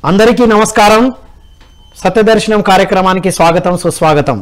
అందరికీ నమస్కారం సత్యదర్శనం కార్యక్రమానికి స్వాగతం సుస్వాగతం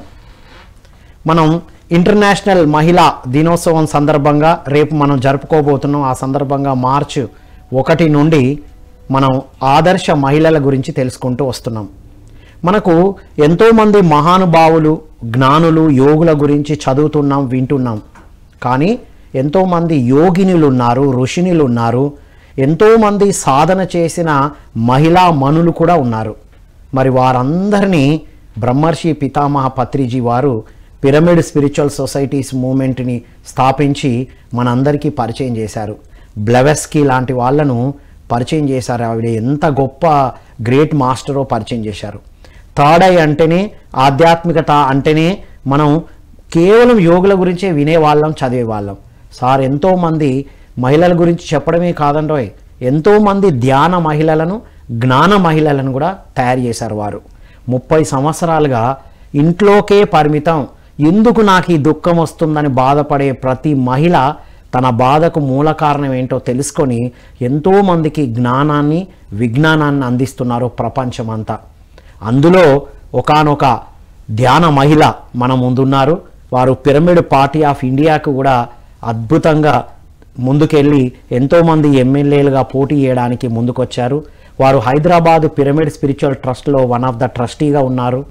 మనం ఇంటర్నేషనల్ మహిళా దినోత్సవం సందర్భంగా రేపు మనం జరుపుకోబోతున్నాం ఆ సందర్భంగా మార్చ్ ఒకటి నుండి మనం ఆదర్శ మహిళల గురించి తెలుసుకుంటూ వస్తున్నాం మనకు ఎంతోమంది మహానుభావులు జ్ఞానులు యోగుల గురించి చదువుతున్నాం వింటున్నాం కానీ ఎంతోమంది యోగినులు ఉన్నారు ఋషిణులు ఉన్నారు ఎంతోమంది సాధన చేసిన మహిళా మనులు కూడా ఉన్నారు మరి వారందరినీ బ్రహ్మర్షి పితామహ పత్రిజీ వారు పిరమిడ్ స్పిరిచువల్ సొసైటీస్ మూమెంట్ని స్థాపించి మనందరికీ పరిచయం చేశారు బ్లెవెస్కీ లాంటి వాళ్ళను పరిచయం చేశారు ఆవిడ ఎంత గొప్ప గ్రేట్ మాస్టరో పరిచయం చేశారు థర్డ్ ఐ అంటేనే ఆధ్యాత్మికత అంటేనే మనం కేవలం యోగుల గురించే వినేవాళ్ళం చదివేవాళ్ళం సార్ ఎంతోమంది మహిళల గురించి చెప్పడమే కాదండోయ్ ఎంతోమంది ధ్యాన మహిళలను జ్ఞాన మహిళలను కూడా తయారు చేశారు వారు ముప్పై సంవత్సరాలుగా ఇంట్లోకే పరిమితం ఎందుకు నాకు ఈ దుఃఖం వస్తుందని బాధపడే ప్రతి మహిళ తన బాధకు మూల కారణం ఏంటో తెలుసుకొని ఎంతోమందికి జ్ఞానాన్ని విజ్ఞానాన్ని అందిస్తున్నారు ప్రపంచమంతా అందులో ఒకానొక ధ్యాన మహిళ మన ముందున్నారు వారు పిరమిడ్ పార్టీ ఆఫ్ ఇండియాకు కూడా అద్భుతంగా ముందుకెళ్ళి ఎంతోమంది ఎమ్మెల్యేలుగా పోటీ చేయడానికి ముందుకొచ్చారు వారు హైదరాబాద్ పిరమిడ్ స్పిరిచువల్ ట్రస్ట్లో వన్ ఆఫ్ ద ట్రస్టీగా ఉన్నారు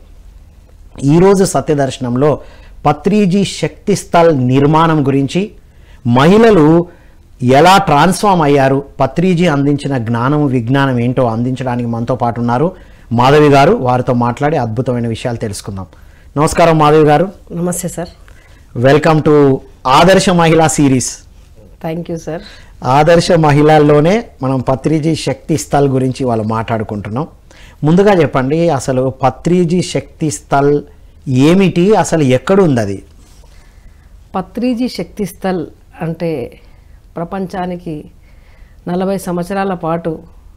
ఈరోజు సత్యదర్శనంలో పత్రిజీ శక్తి స్థల్ నిర్మాణం గురించి మహిళలు ఎలా ట్రాన్స్ఫామ్ అయ్యారు పత్రిజీ అందించిన జ్ఞానం విజ్ఞానం ఏంటో అందించడానికి మనతో పాటు ఉన్నారు మాధవి గారు వారితో మాట్లాడి అద్భుతమైన విషయాలు తెలుసుకుందాం నమస్కారం మాధవి గారు నమస్తే సార్ వెల్కమ్ టు ఆదర్శ మహిళా సిరీస్ థ్యాంక్ యూ సార్ ఆదర్శ మహిళల్లోనే మనం పత్రిజీ శక్తి స్థల్ గురించి వాళ్ళు మాట్లాడుకుంటున్నాం ముందుగా చెప్పండి అసలు పత్రిజీ శక్తి స్థల్ ఏమిటి అసలు ఎక్కడుంది అది పత్రిజీ శక్తి స్థల్ అంటే ప్రపంచానికి నలభై సంవత్సరాల పాటు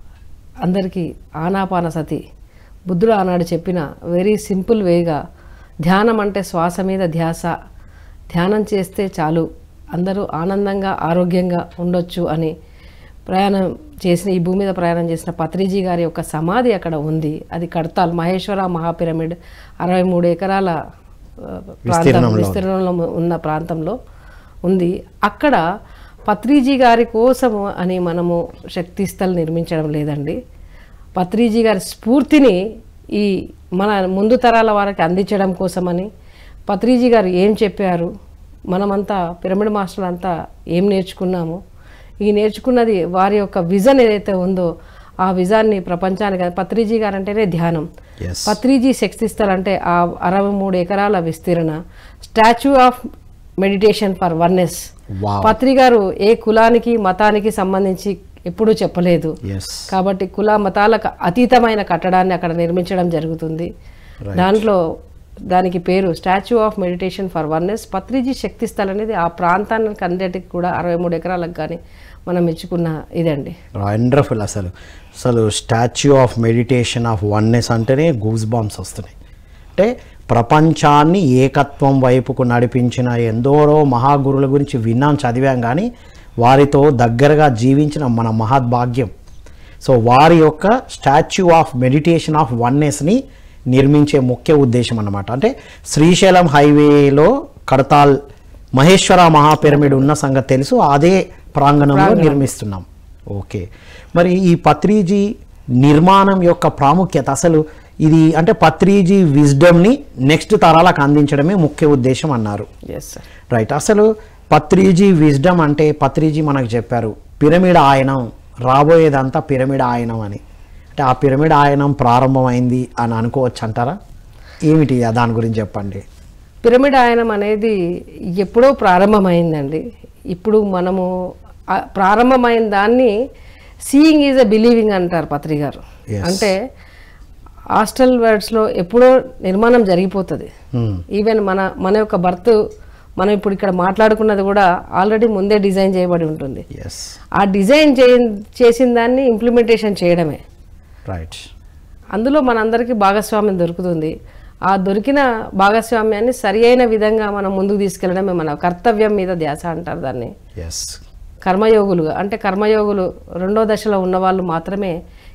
అందరికీ ఆనాపాన సతి బుద్ధుడు ఆనాడు చెప్పిన వెరీ సింపుల్ వేగా ధ్యానం అంటే శ్వాస మీద ధ్యాస ధ్యానం చేస్తే చాలు అందరూ ఆనందంగా ఆరోగ్యంగా ఉండొచ్చు అని ప్రయాణం చేసిన ఈ భూమి మీద ప్రయాణం చేసిన పత్రిజీ గారి యొక్క సమాధి అక్కడ ఉంది అది కడతాల్ మహేశ్వర మహాపిరమిడ్ అరవై మూడు ఎకరాల ఆ, ప్రాంతం విస్తీర్ణంలో. విస్తీర్ణంలో ఉన్న ప్రాంతంలో ఉంది అక్కడ పత్రిజీ గారి కోసము అని మనము శక్తి స్థల్ నిర్మించడం లేదండి పత్రిజీ గారి స్ఫూర్తిని ఈ మన ముందు తరాల వారికి అందించడం కోసమని పత్రిజీ గారు ఏం చెప్పారు మనమంతా పిరమిడ్ మాస్టర్లు అంతా ఏం నేర్చుకున్నాము ఈ నేర్చుకున్నది వారి యొక్క విజన్ ఏదైతే ఉందో ఆ విజాన్ని ప్రపంచానికి పత్రిజీ గారు అంటేనే ధ్యానం ఎస్ పత్రిజీ శక్తిస్థల్ అంటే ఆ అరవై మూడు ఎకరాల విస్తీర్ణ statue of meditation for oneness wow Patri garu ఏ కులానికి మతానికి సంబంధించి ఎప్పుడూ చెప్పలేదు ఎస్ కాబట్టి కుల మతాలకు అతీతమైన కట్టడాన్ని అక్కడ నిర్మించడం జరుగుతుంది దాంట్లో దానికి పేరు statue of meditation for oneness Patriji Shakti Sthal అనేది ఆ ప్రాంతానికి అన్నిటికి కూడా అరవై మూడు ఎకరాలకు కానీ మనం ఇచ్చుకున్న ఇదండి వండర్ఫుల్ అసలు అసలు statue of meditation of oneness అంటేనే గూస్ బాంబ్స్ వస్తున్నాయి అంటే ప్రపంచాన్ని ఏకత్వం వైపుకు నడిపించిన ఎందరో మహాగురుల గురించి విన్నాం చదివాం కానీ వారితో దగ్గరగా జీవించిన మన మహద్భాగ్యం సో వారి యొక్క స్టాచ్యూ ఆఫ్ మెడిటేషన్ ఆఫ్ వన్నెస్ని నిర్మించే ముఖ్య ఉద్దేశం అన్నమాట అంటే శ్రీశైలం హైవేలో కడతాల్ మహేశ్వర మహాపిరమిడ్ ఉన్న సంగతి తెలుసు అదే ప్రాంగణంలో నిర్మిస్తున్నాం ఓకే మరి ఈ పత్రిజీ నిర్మాణం యొక్క ప్రాముఖ్యత అసలు ఇది అంటే పత్రిజీ విజ్డమ్ని నెక్స్ట్ తరాలకు అందించడమే ముఖ్య ఉద్దేశం అన్నారు ఎస్ సార్ రైట్ అసలు పత్రిజీ విజ్డమ్ అంటే పత్రిజీ మనకు చెప్పారు పిరమిడ్ ఆయనం రాబోయేదంతా పిరమిడ్ ఆయనం అని అంటే ఆ పిరమిడ్ ఆయనం ప్రారంభమైంది అని అనుకోవచ్చు అంటారా ఏమిటి ఆ దాని గురించి చెప్పండి పిరమిడ్ ఆయనం అనేది ఎప్పుడో ప్రారంభమైందండి ఇప్పుడు మనము ఆ ప్రారంభమైన దాన్ని సీయింగ్ ఈజ్ అ బిలీవింగ్ అంటారు పత్రి గారు Yes. అంటే హాస్టల్ వర్డ్స్లో ఎప్పుడో నిర్మాణం జరిగిపోతుంది Hmm. ఈవెన్ మన మన యొక్క బర్త్ మనం ఇప్పుడు ఇక్కడ మాట్లాడుకున్నది కూడా ఆల్రెడీ ముందే డిజైన్ చేయబడి ఉంటుంది ఎస్ ఆ డిజైన్ చే చేసిన దాన్ని ఇంప్లిమెంటేషన్ చేయడమే రైట్ అందులో మనందరికీ భాగస్వామ్యం దొరుకుతుంది ఆ దొరికిన భాగస్వామ్యాన్ని సరి అయిన విధంగా మనం ముందుకు తీసుకెళ్ళడమే మన కర్తవ్యం మీద ధ్యాస అంటారు దాన్ని ఎస్ కర్మయోగులుగా అంటే కర్మయోగులు రెండో దశలో ఉన్న వాళ్ళు మాత్రమే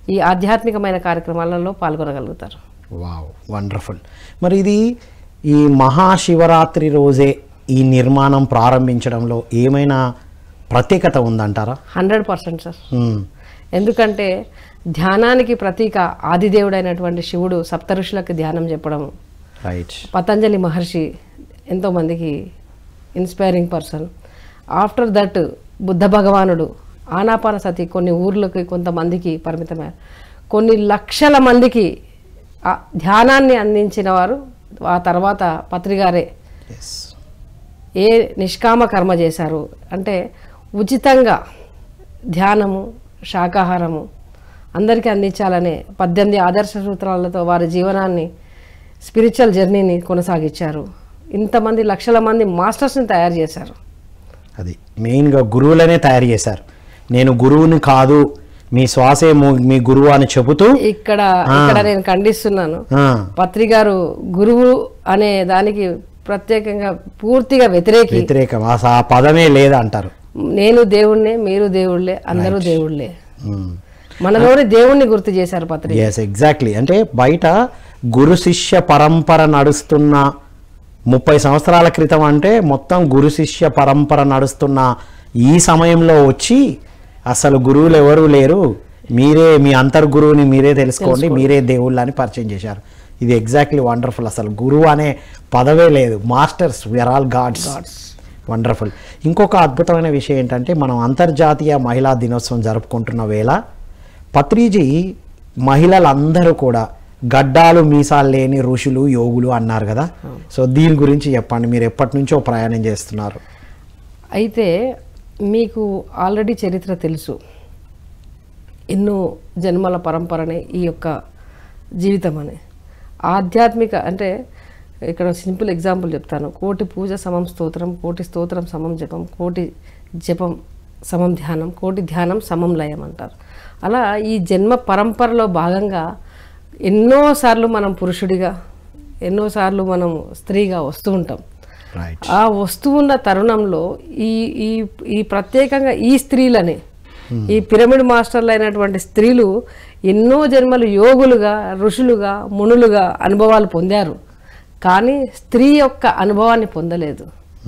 ఈ ఆధ్యాత్మికమైన కార్యక్రమాలలో పాల్గొనగలుగుతారు వావ్ వండర్ఫుల్ మరి ఇది ఈ మహాశివరాత్రి రోజే ఈ నిర్మాణం ప్రారంభించడంలో ఏమైనా ప్రత్యేకత ఉందంటారా హండ్రెడ్ పర్సెంట్ సార్ మ్మ్. ఎందుకంటే ధ్యానానికి ప్రతీక ఆదిదేవుడైనటువంటి శివుడు సప్త ఋషులకు ధ్యానం చెప్పడం రైట్ పతంజలి మహర్షి ఎంతోమందికి inspiring person after that Buddha భగవానుడు ఆనాపాన సతి కొన్ని ఊర్లకి కొంతమందికి పరిమితమయ్యారు కొన్ని లక్షల మందికి ఆ ధ్యానాన్ని అందించిన వారు ఆ తర్వాత పత్రిగారే ఎస్ ఏ నిష్కామ కర్మ చేశారు అంటే ఉచితంగా ధ్యానము శాకాహారము అందరికీ అందించాలనే పద్దెనిమిది ఆదర్శ సూత్రాలతో వారి జీవనాన్ని స్పిరిచువల్ జర్నీని కొనసాగించారు ఇంతమంది లక్షల మంది మాస్టర్స్ని తయారు చేశారు అది మెయిన్గా గురువులనే తయారు చేశారు నేను గురువుని కాదు మీ శ్వాసే ము- మీ గురువు అని చెబుతూ ఇక్కడ ఇక్కడ నేను ఖండిస్తున్నాను ఆ, పత్రిగారు గురువు అనే దానికి ప్రత్యేకంగా పూర్తిగా వ్యతిరేకి వ్యతిరేకం అసలు ఆ పదమే లేదంటారు నేను దేవుణ్ణే మీరు దేవుళ్ళే అందరూ దేవుళ్ళే మనలోని దేవుణ్ణి గుర్తు చేశారు పత్రిక ఎస్ ఎగ్జాక్ట్లీ అంటే బయట గురు శిష్య పరంపర నడుస్తున్న ముప్పై సంవత్సరాల క్రితం అంటే మొత్తం గురు శిష్య పరంపర నడుస్తున్న ఈ సమయంలో వచ్చి అసలు గురువులు ఎవరు లేరు మీరే మీ అంతర్గురువుని మీరే తెలుసుకోండి మీరే దేవుళ్ళు అని పరిచయం చేశారు ఇది ఎగ్జాక్ట్లీ వండర్ఫుల్ అసలు గురువు అనే పదవే లేదు masters we're all gods wonderful ఇంకొక అద్భుతమైన విషయం ఏంటంటే మనం అంతర్జాతీయ మహిళా దినోత్సవం జరుపుకుంటున్న వేళ పత్రిజీ మహిళలందరూ కూడా గడ్డాలు మీసాలు లేని ఋషులు యోగులు అన్నారు కదా సో దీని గురించి చెప్పండి మీరు ఎప్పటి నుంచో ప్రయాణం చేస్తున్నారు అయితే మీకు ఆల్రెడీ చరిత్ర తెలుసు ఎన్నో జన్మల పరంపరనే ఈ యొక్క జీవితం అని ఆధ్యాత్మిక అంటే ఇక్కడ సింపుల్ ఎగ్జాంపుల్ చెప్తాను కోటి పూజ సమం స్తోత్రం కోటి స్తోత్రం సమం జపం కోటి జపం సమం ధ్యానం కోటి ధ్యానం సమం లయం అంటారు అలా ఈ జన్మ పరంపరలో భాగంగా ఎన్నోసార్లు మనం పురుషుడిగా ఎన్నోసార్లు మనం స్త్రీగా వస్తూ ఉంటాం రైట్ ఆ వస్తువున్న తరుణంలో ఈ ఈ ఈ ప్రత్యేకంగా ఈ స్త్రీలని ఈ పిరమిడ్ మాస్టర్లు అయినటువంటి స్త్రీలు ఎన్నో జన్మలు యోగులుగా ఋషులుగా మునులుగా అనుభవాలు పొందారు కానీ స్త్రీ యొక్క అనుభవాన్ని పొందలేదు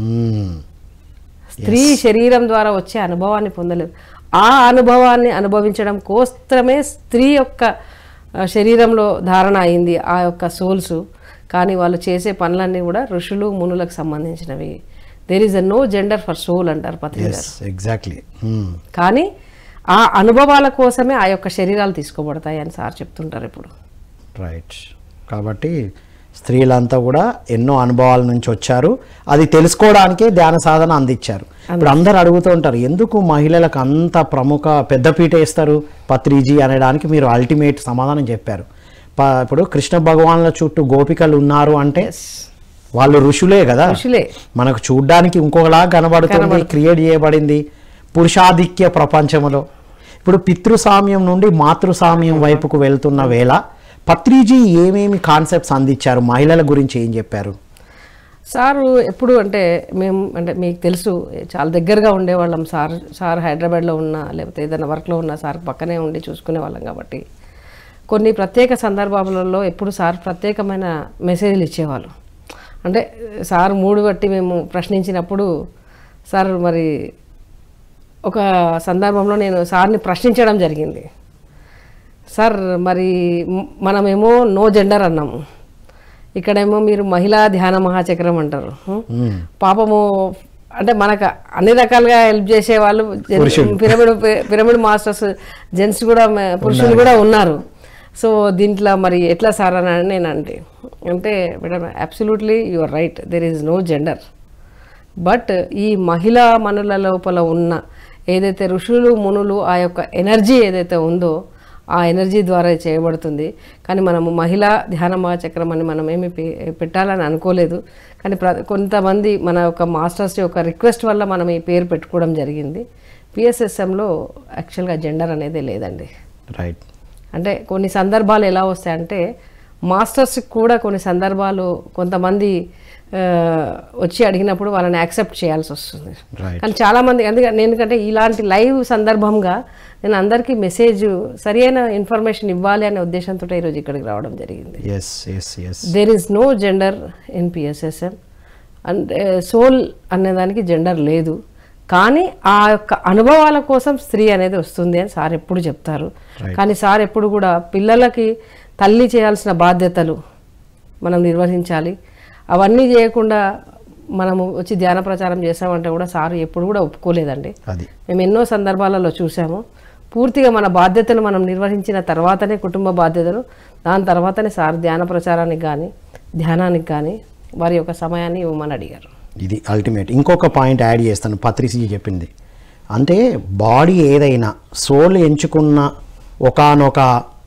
స్త్రీ శరీరం ద్వారా వచ్చే అనుభవాన్ని పొందలేదు ఆ అనుభవాన్ని అనుభవించడం కోసమే స్త్రీ యొక్క ఆ, శరీరంలో ధారణ అయింది ఆ యొక్క సోల్స్ కానీ వాళ్ళు చేసే పనులన్నీ కూడా ఋషులు మునులకు సంబంధించినవి there is a no gender for soul అంటారు పత్రిక ఎస్ ఎగ్జాక్ట్లీ కానీ ఆ అనుభవాల కోసమే ఆ యొక్క శరీరాలు తీసుకోబడతాయి అని సార్ చెప్తుంటారు ఇప్పుడు రైట్ కాబట్టి స్త్రీలంతా కూడా ఎన్నో అనుభవాల నుంచి వచ్చారు అది తెలుసుకోవడానికే ధ్యాన సాధన అందించారు ఇప్పుడు అందరు అడుగుతూ ఉంటారు ఎందుకు మహిళలకు అంత ప్రముఖ పెద్దపీట వేస్తారు పత్రిజీ అనడానికి మీరు అల్టిమేట్ సమాధానం చెప్పారు ప- ఇప్పుడు కృష్ణ భగవాన్ల చుట్టూ గోపికలు ఉన్నారు అంటే వాళ్ళు ఋషులే కదా ఋషులే మనకు చూడ్డానికి ఇంకొకలా కనబడుతుంది క్రియేట్ చేయబడింది పురుషాధిక్య ప్రపంచంలో ఇప్పుడు పితృసామ్యం నుండి మాతృసామ్యం వైపుకు వెళ్తున్న వేళ పత్రిజీ ఏమేమి కాన్సెప్ట్స్ అందించారు మహిళల గురించి ఏం చెప్పారు సారు ఎప్పుడు అంటే మేము అంటే మీకు తెలుసు చాలా దగ్గరగా ఉండేవాళ్ళం సార్ సార్ హైదరాబాద్లో ఉన్నా లేకపోతే ఏదైనా వర్క్లో ఉన్నా సార్ పక్కనే ఉండి చూసుకునే వాళ్ళం కాబట్టి కొన్ని ప్రత్యేక సందర్భాలలో ఎప్పుడు సార్ ప్రత్యేకమైన మెసేజ్లు ఇచ్చేవాళ్ళు అంటే సార్ మూడు బట్టి మేము ప్రశ్నించినప్పుడు సార్ మరి ఒక సందర్భంలో నేను సార్ని ప్రశ్నించడం జరిగింది సార్ మరి మ్- మనమేమో నో జెండర్ అన్నాము ఇక్కడేమో మీరు మహిళా ధ్యాన మహాచక్రం అంటారు హ్మ్? పాపము అంటే మనకు అన్ని రకాలుగా హెల్ప్ చేసే వాళ్ళు జెన్- పిరమిడ్ పిరమిడ్ మాస్టర్స్ జెంట్స్ కూడా మ- పురుషులు కూడా ఉన్నారు సో దీంట్లో మరి ఎట్లా సార్ అని నేను అంటే అంటే madam absolutely you are right there is no gender but ఈ మహిళా మనుల లోపల ఉన్న ఏదైతే ఋషులు మునులు ఆ యొక్క ఎనర్జీ ఏదైతే ఉందో ఆ ఎనర్జీ ద్వారా ఇది చేయబడుతుంది కానీ మనము మహిళా ధ్యాన చక్రం అని మనం ఏమి పే- పెట్టాలని అనుకోలేదు కానీ ప్ర కొంతమంది మన యొక్క మాస్టర్స్ యొక్క రిక్వెస్ట్ వల్ల మనం ఈ పేరు పెట్టుకోవడం జరిగింది పిఎస్ఎస్ఎంలో యాక్చువల్గా జెండర్ అనేది లేదండి రైట్ అంటే కొన్ని సందర్భాలు ఎలా వస్తాయంటే మాస్టర్స్కి కూడా కొన్ని సందర్భాలు కొంతమంది ఆ, వచ్చి అడిగినప్పుడు వాళ్ళని యాక్సెప్ట్ చేయాల్సి వస్తుంది రైట్ కానీ చాలా మంది అందుకే నేను ఎందుకంటే ఇలాంటి లైవ్ సందర్భంగా నేను అందరికీ మెసేజ్ సరైన ఇన్ఫర్మేషన్ ఇవ్వాలి అనే ఉద్దేశంతో ఈరోజు ఇక్కడికి రావడం జరిగింది yes yes yes there is no gender in PSSM and soul అనేదానికి జెండర్ లేదు కానీ ఆ యొక్క అనుభవాల కోసం స్త్రీ అనేది వస్తుంది అని సార్ ఎప్పుడు చెప్తారు కానీ సార్ ఎప్పుడు కూడా పిల్లలకి తల్లి చేయాల్సిన బాధ్యతలు మనం నిర్వహించాలి అవన్నీ చేయకుండా మనము వచ్చి ధ్యాన ప్రచారం చేసామంటే కూడా సార్ ఎప్పుడు కూడా ఒప్పుకోలేదండి అది మేము ఎన్నో సందర్భాలలో చూసాము పూర్తిగా మన బాధ్యతలు మనం నిర్వహించిన తర్వాతనే కుటుంబ బాధ్యతలు దాని తర్వాతనే సార్ ధ్యాన ప్రచారానికి కానీ ధ్యానానికి కానీ వారి యొక్క సమయాన్ని ఇవ్వమని అడిగారు ఇది అల్టిమేట్ ఇంకొక పాయింట్ యాడ్ చేస్తాను పత్రిసి చెప్పింది అంటే బాడీ ఏదైనా సోల్ ఎంచుకున్న ఒకానొక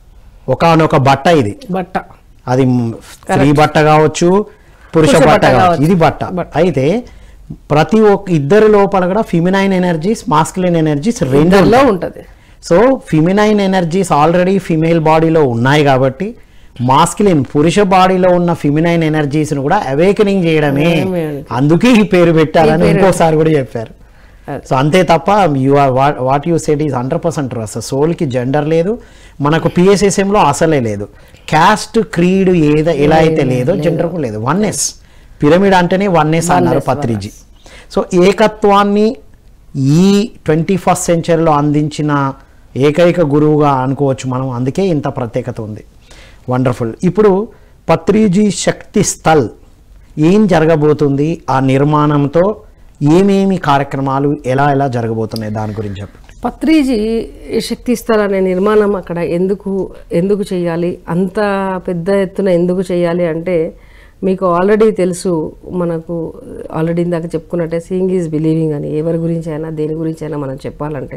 ఒకానొక బట్ట ఇది బట్ట అది మ్ స్త్రీ బట్ట కావచ్చు పురుష పురుష బట్ట బట్ట కావచ్చు కావచ్చు. ఇది బట్ట అయితే ప్రతి ఒక్క ఇద్దరి లోపల కూడా ఫిమినైన్ ఎనర్జీస్ మాస్కులిన్ ఎనర్జీస్ రెండు ఇద్దరిలో ఉంటుంది so feminine energies already female బాడీలో ఉన్నాయి కాబట్టి మాస్కులిన్ పురుష బాడీలో ఉన్న ఫిమినైన్ ఎనర్జీస్ను కూడా అవేకనింగ్ చేయడమే Awakening. అందుకే ఈ పేరు పెట్టారని ఇంకోసారి కూడా చెప్పారు అది. సో అంతే తప్ప you are what you set is hundred percent అసలు సోల్కి జెండర్ లేదు మనకు పిఎస్ఎస్ఎంలో అసలే లేదు క్యాస్ట్ క్రీడ్ ఏదో ఎలా అయితే లేదో జెండర్ కూడా లేదు వన్నెస్ పిరమిడ్ అంటేనే వన్నెస్ అన్నారు పత్రిజీ సో ఏకత్వాన్ని ఈ ట్వంటీ ఫస్ట్ సెంచరీలో అందించిన ఏకైక గురువుగా అనుకోవచ్చు మనం అందుకే ఇంత ప్రత్యేకత ఉంది వండర్ఫుల్ ఇప్పుడు పత్రిజీ శక్తి స్థల్ ఏం జరగబోతుంది ఆ నిర్మాణంతో ఏమేమి కార్యక్రమాలు ఎలా ఎలా జరగబోతున్నాయి దాని గురించి చెప్పండి పత్రిజీ శక్తి స్థల అనే నిర్మాణం అక్కడ ఎందుకు ఎందుకు చేయాలి అంత పెద్ద ఎత్తున ఎందుకు చేయాలి అంటే మీకు ఆల్రెడీ తెలుసు మనకు ఆల్రెడీ ఇందాక చెప్పుకున్నట్టే సీయింగ్ ఈజ్ బిలీవింగ్ అని ఎవరి గురించి అయినా దేని గురించి అయినా మనం చెప్పాలంటే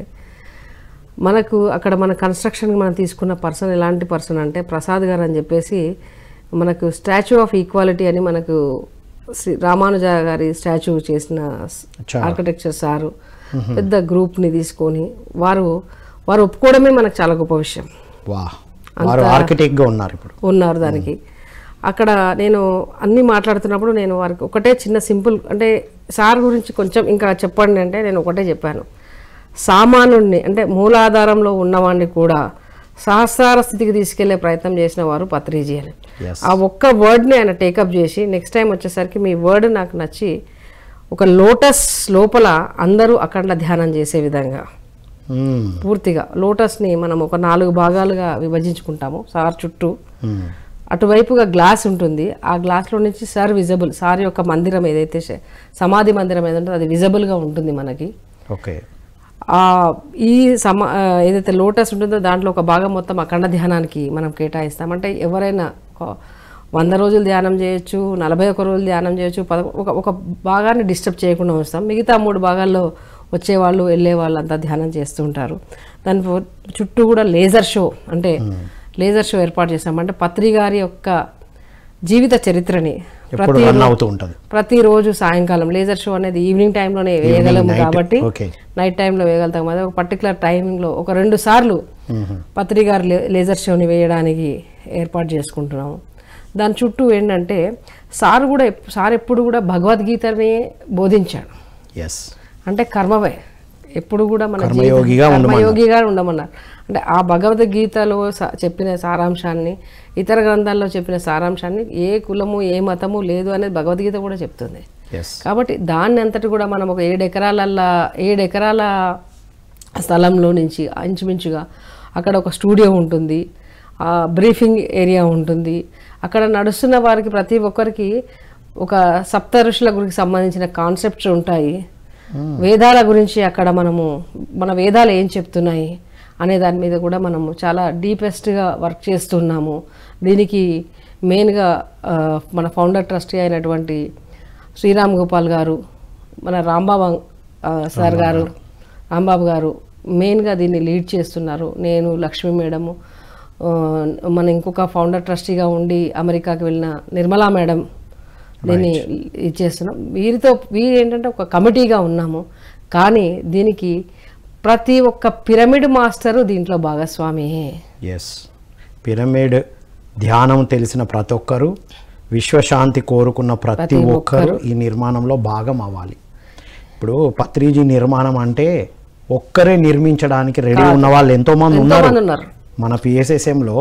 మనకు అక్కడ మన కన్స్ట్రక్షన్కి మనం తీసుకున్న పర్సన్ ఎలాంటి పర్సన్ అంటే ప్రసాద్ గారు అని చెప్పేసి మనకు స్టాచ్యూ ఆఫ్ ఈక్వాలిటీ అని మనకు శ్రీ రామానుజ గారి స్టాచ్యూ చేసిన అచ్చా. ఆర్కిటెక్చర్ సారు పెద్ద గ్రూప్ని తీసుకొని వారు వారు ఒప్పుకోవడమే మనకు చాలా గొప్ప విషయం వా వారు ఆర్కిటెక్ట్గా ఉన్నారు ఇప్పుడు ఉన్నారు దానికి అక్కడ నేను అన్నీ మాట్లాడుతున్నప్పుడు నేను వారికి ఒకటే చిన్న సింపుల్ అంటే సార్ గురించి కొంచెం ఇంకా చెప్పండి అంటే నేను ఒకటే చెప్పాను సామానుణ్ణి అంటే మూలాధారంలో ఉన్నవాడిని కూడా సహస్రార స్థితికి తీసుకెళ్లే ప్రయత్నం చేసిన వారు పత్రిజీ అని Yes. ఆ ఒక్క వర్డ్ని ఆయన టేకప్ చేసి నెక్స్ట్ టైం వచ్చేసరికి మీ వర్డ్ నాకు నచ్చి ఒక లోటస్ లోపల అందరూ అఖండ ధ్యానం చేసే విధంగా మ్మ్. పూర్తిగా లోటస్ని మనం ఒక నాలుగు భాగాలుగా విభజించుకుంటాము సార్ చుట్టూ మ్మ్. అటువైపుగా గ్లాస్ ఉంటుంది ఆ గ్లాస్లో నుంచి సార్ విజబుల్ సార్ యొక్క మందిరం ఏదైతే శ- సమాధి మందిరం ఏదైతే ఉంటుందో అది విజబుల్గా ఉంటుంది మనకి ఓకే ఆ ఈ సమా ఆ, ఏదైతే లోటస్ ఉంటుందో దాంట్లో ఒక భాగం మొత్తం అఖండ ధ్యానానికి మనం కేటాయిస్తాం అంటే ఎవరైనా ఒక వంద రోజులు ధ్యానం చేయొచ్చు నలభై ఒక రోజులు ధ్యానం చేయొచ్చు పద ఒక ఒక భాగాన్ని డిస్టర్బ్ చేయకుండా ఉంచుతాం మిగతా మూడు భాగాల్లో వచ్చేవాళ్ళు వెళ్ళే వాళ్ళు అంతా ధ్యానం చేస్తూ ఉంటారు దాని పో- చుట్టూ కూడా లేజర్ షో అంటే లేజర్ షో ఏర్పాటు చేస్తాం అంటే పత్రి గారి యొక్క జీవిత చరిత్రని ఎప్పుడు రన్ అవుతూ ఉంటుంది ప్రతిరోజు సాయంకాలం లేజర్ షో అనేది ఈవినింగ్ టైంలోనే వేయగలము night, కాబట్టి okay. నైట్ టైంలో వేయగలుగుతాం అది ఒక పర్టికులర్ టైమింగ్లో ఒక రెండు సార్లు పత్రికారు లేజర్ షోని వేయడానికి ఏర్పాటు చేసుకుంటున్నాము దాని చుట్టూ ఏంటంటే సార్ కూడా ఎప్- సార్ ఎప్పుడు కూడా భగవద్గీతని బోధించాడు ఎస్ అంటే కర్మవే ఎప్పుడు కూడా మన జీవితం- కర్మయోగిగా ఉండమన్నారు. కర్మయోగిగా ఉండమన్నారు అంటే ఆ భగవద్గీతలో స- చెప్పిన సారాంశాన్ని ఇతర గ్రంథాల్లో చెప్పిన సారాంశాన్ని ఏ కులము ఏ మతము లేదు అనేది భగవద్గీత కూడా చెప్తుంది ఎస్ కాబట్టి దాన్ని అంతటి కూడా మనం ఒక ఏడు ఎకరాలల్లా ఏడు ఎకరాల స్థలంలో నుంచి ఇంచుమించుగా అక్కడ ఒక స్టూడియో ఉంటుంది ఆ బ్రీఫింగ్ ఏరియా ఉంటుంది అక్కడ నడుస్తున్న వారికి ప్రతి ఒక్కరికి ఒక సప్త ఋషుల గురించి సంబంధించిన కాన్సెప్ట్స్ ఉంటాయి వేదాల గురించి అక్కడ మనము మన వేదాలు ఏం చెప్తున్నాయి అనే దాని మీద కూడా మనము చాలా డీపెస్ట్గా వర్క్ చేస్తున్నాము దీనికి మెయిన్గా ఆ, మన ఫౌండర్ ట్రస్టీ అయినటువంటి శ్రీరామ్ గోపాల్ గారు మన రాంబాబు ఆ, సార్ గారు రాంబాబు గారు మెయిన్గా దీన్ని లీడ్ చేస్తున్నారు నేను లక్ష్మీ మేడము ఆ, మన ఇంకొక ఫౌండర్ ట్రస్టీగా ఉండి అమెరికాకి వెళ్ళిన నిర్మలా మేడం దీన్ని ఇచ్చేస్తున్నాం వీరితో వీరు ఏంటంటే ఒక కమిటీగా ఉన్నాము కానీ దీనికి ప్రతి ఒక్క పిరమిడ్ మాస్టరు దీంట్లో భాగస్వామి ఎస్ పిరమిడ్ ధ్యానం తెలిసిన ప్రతి ఒక్కరు విశ్వశాంతి కోరుకున్న ప్రతి ఒక్కరు ఈ నిర్మాణంలో భాగం అవ్వాలి ఇప్పుడు పత్రిజీ నిర్మాణం అంటే ఒక్కరే నిర్మించడానికి రెడీ ఉన్న వాళ్ళు ఎంతో మంది ఉన్నారు ఎంతోమంది ఉన్నారు మన PSSM లో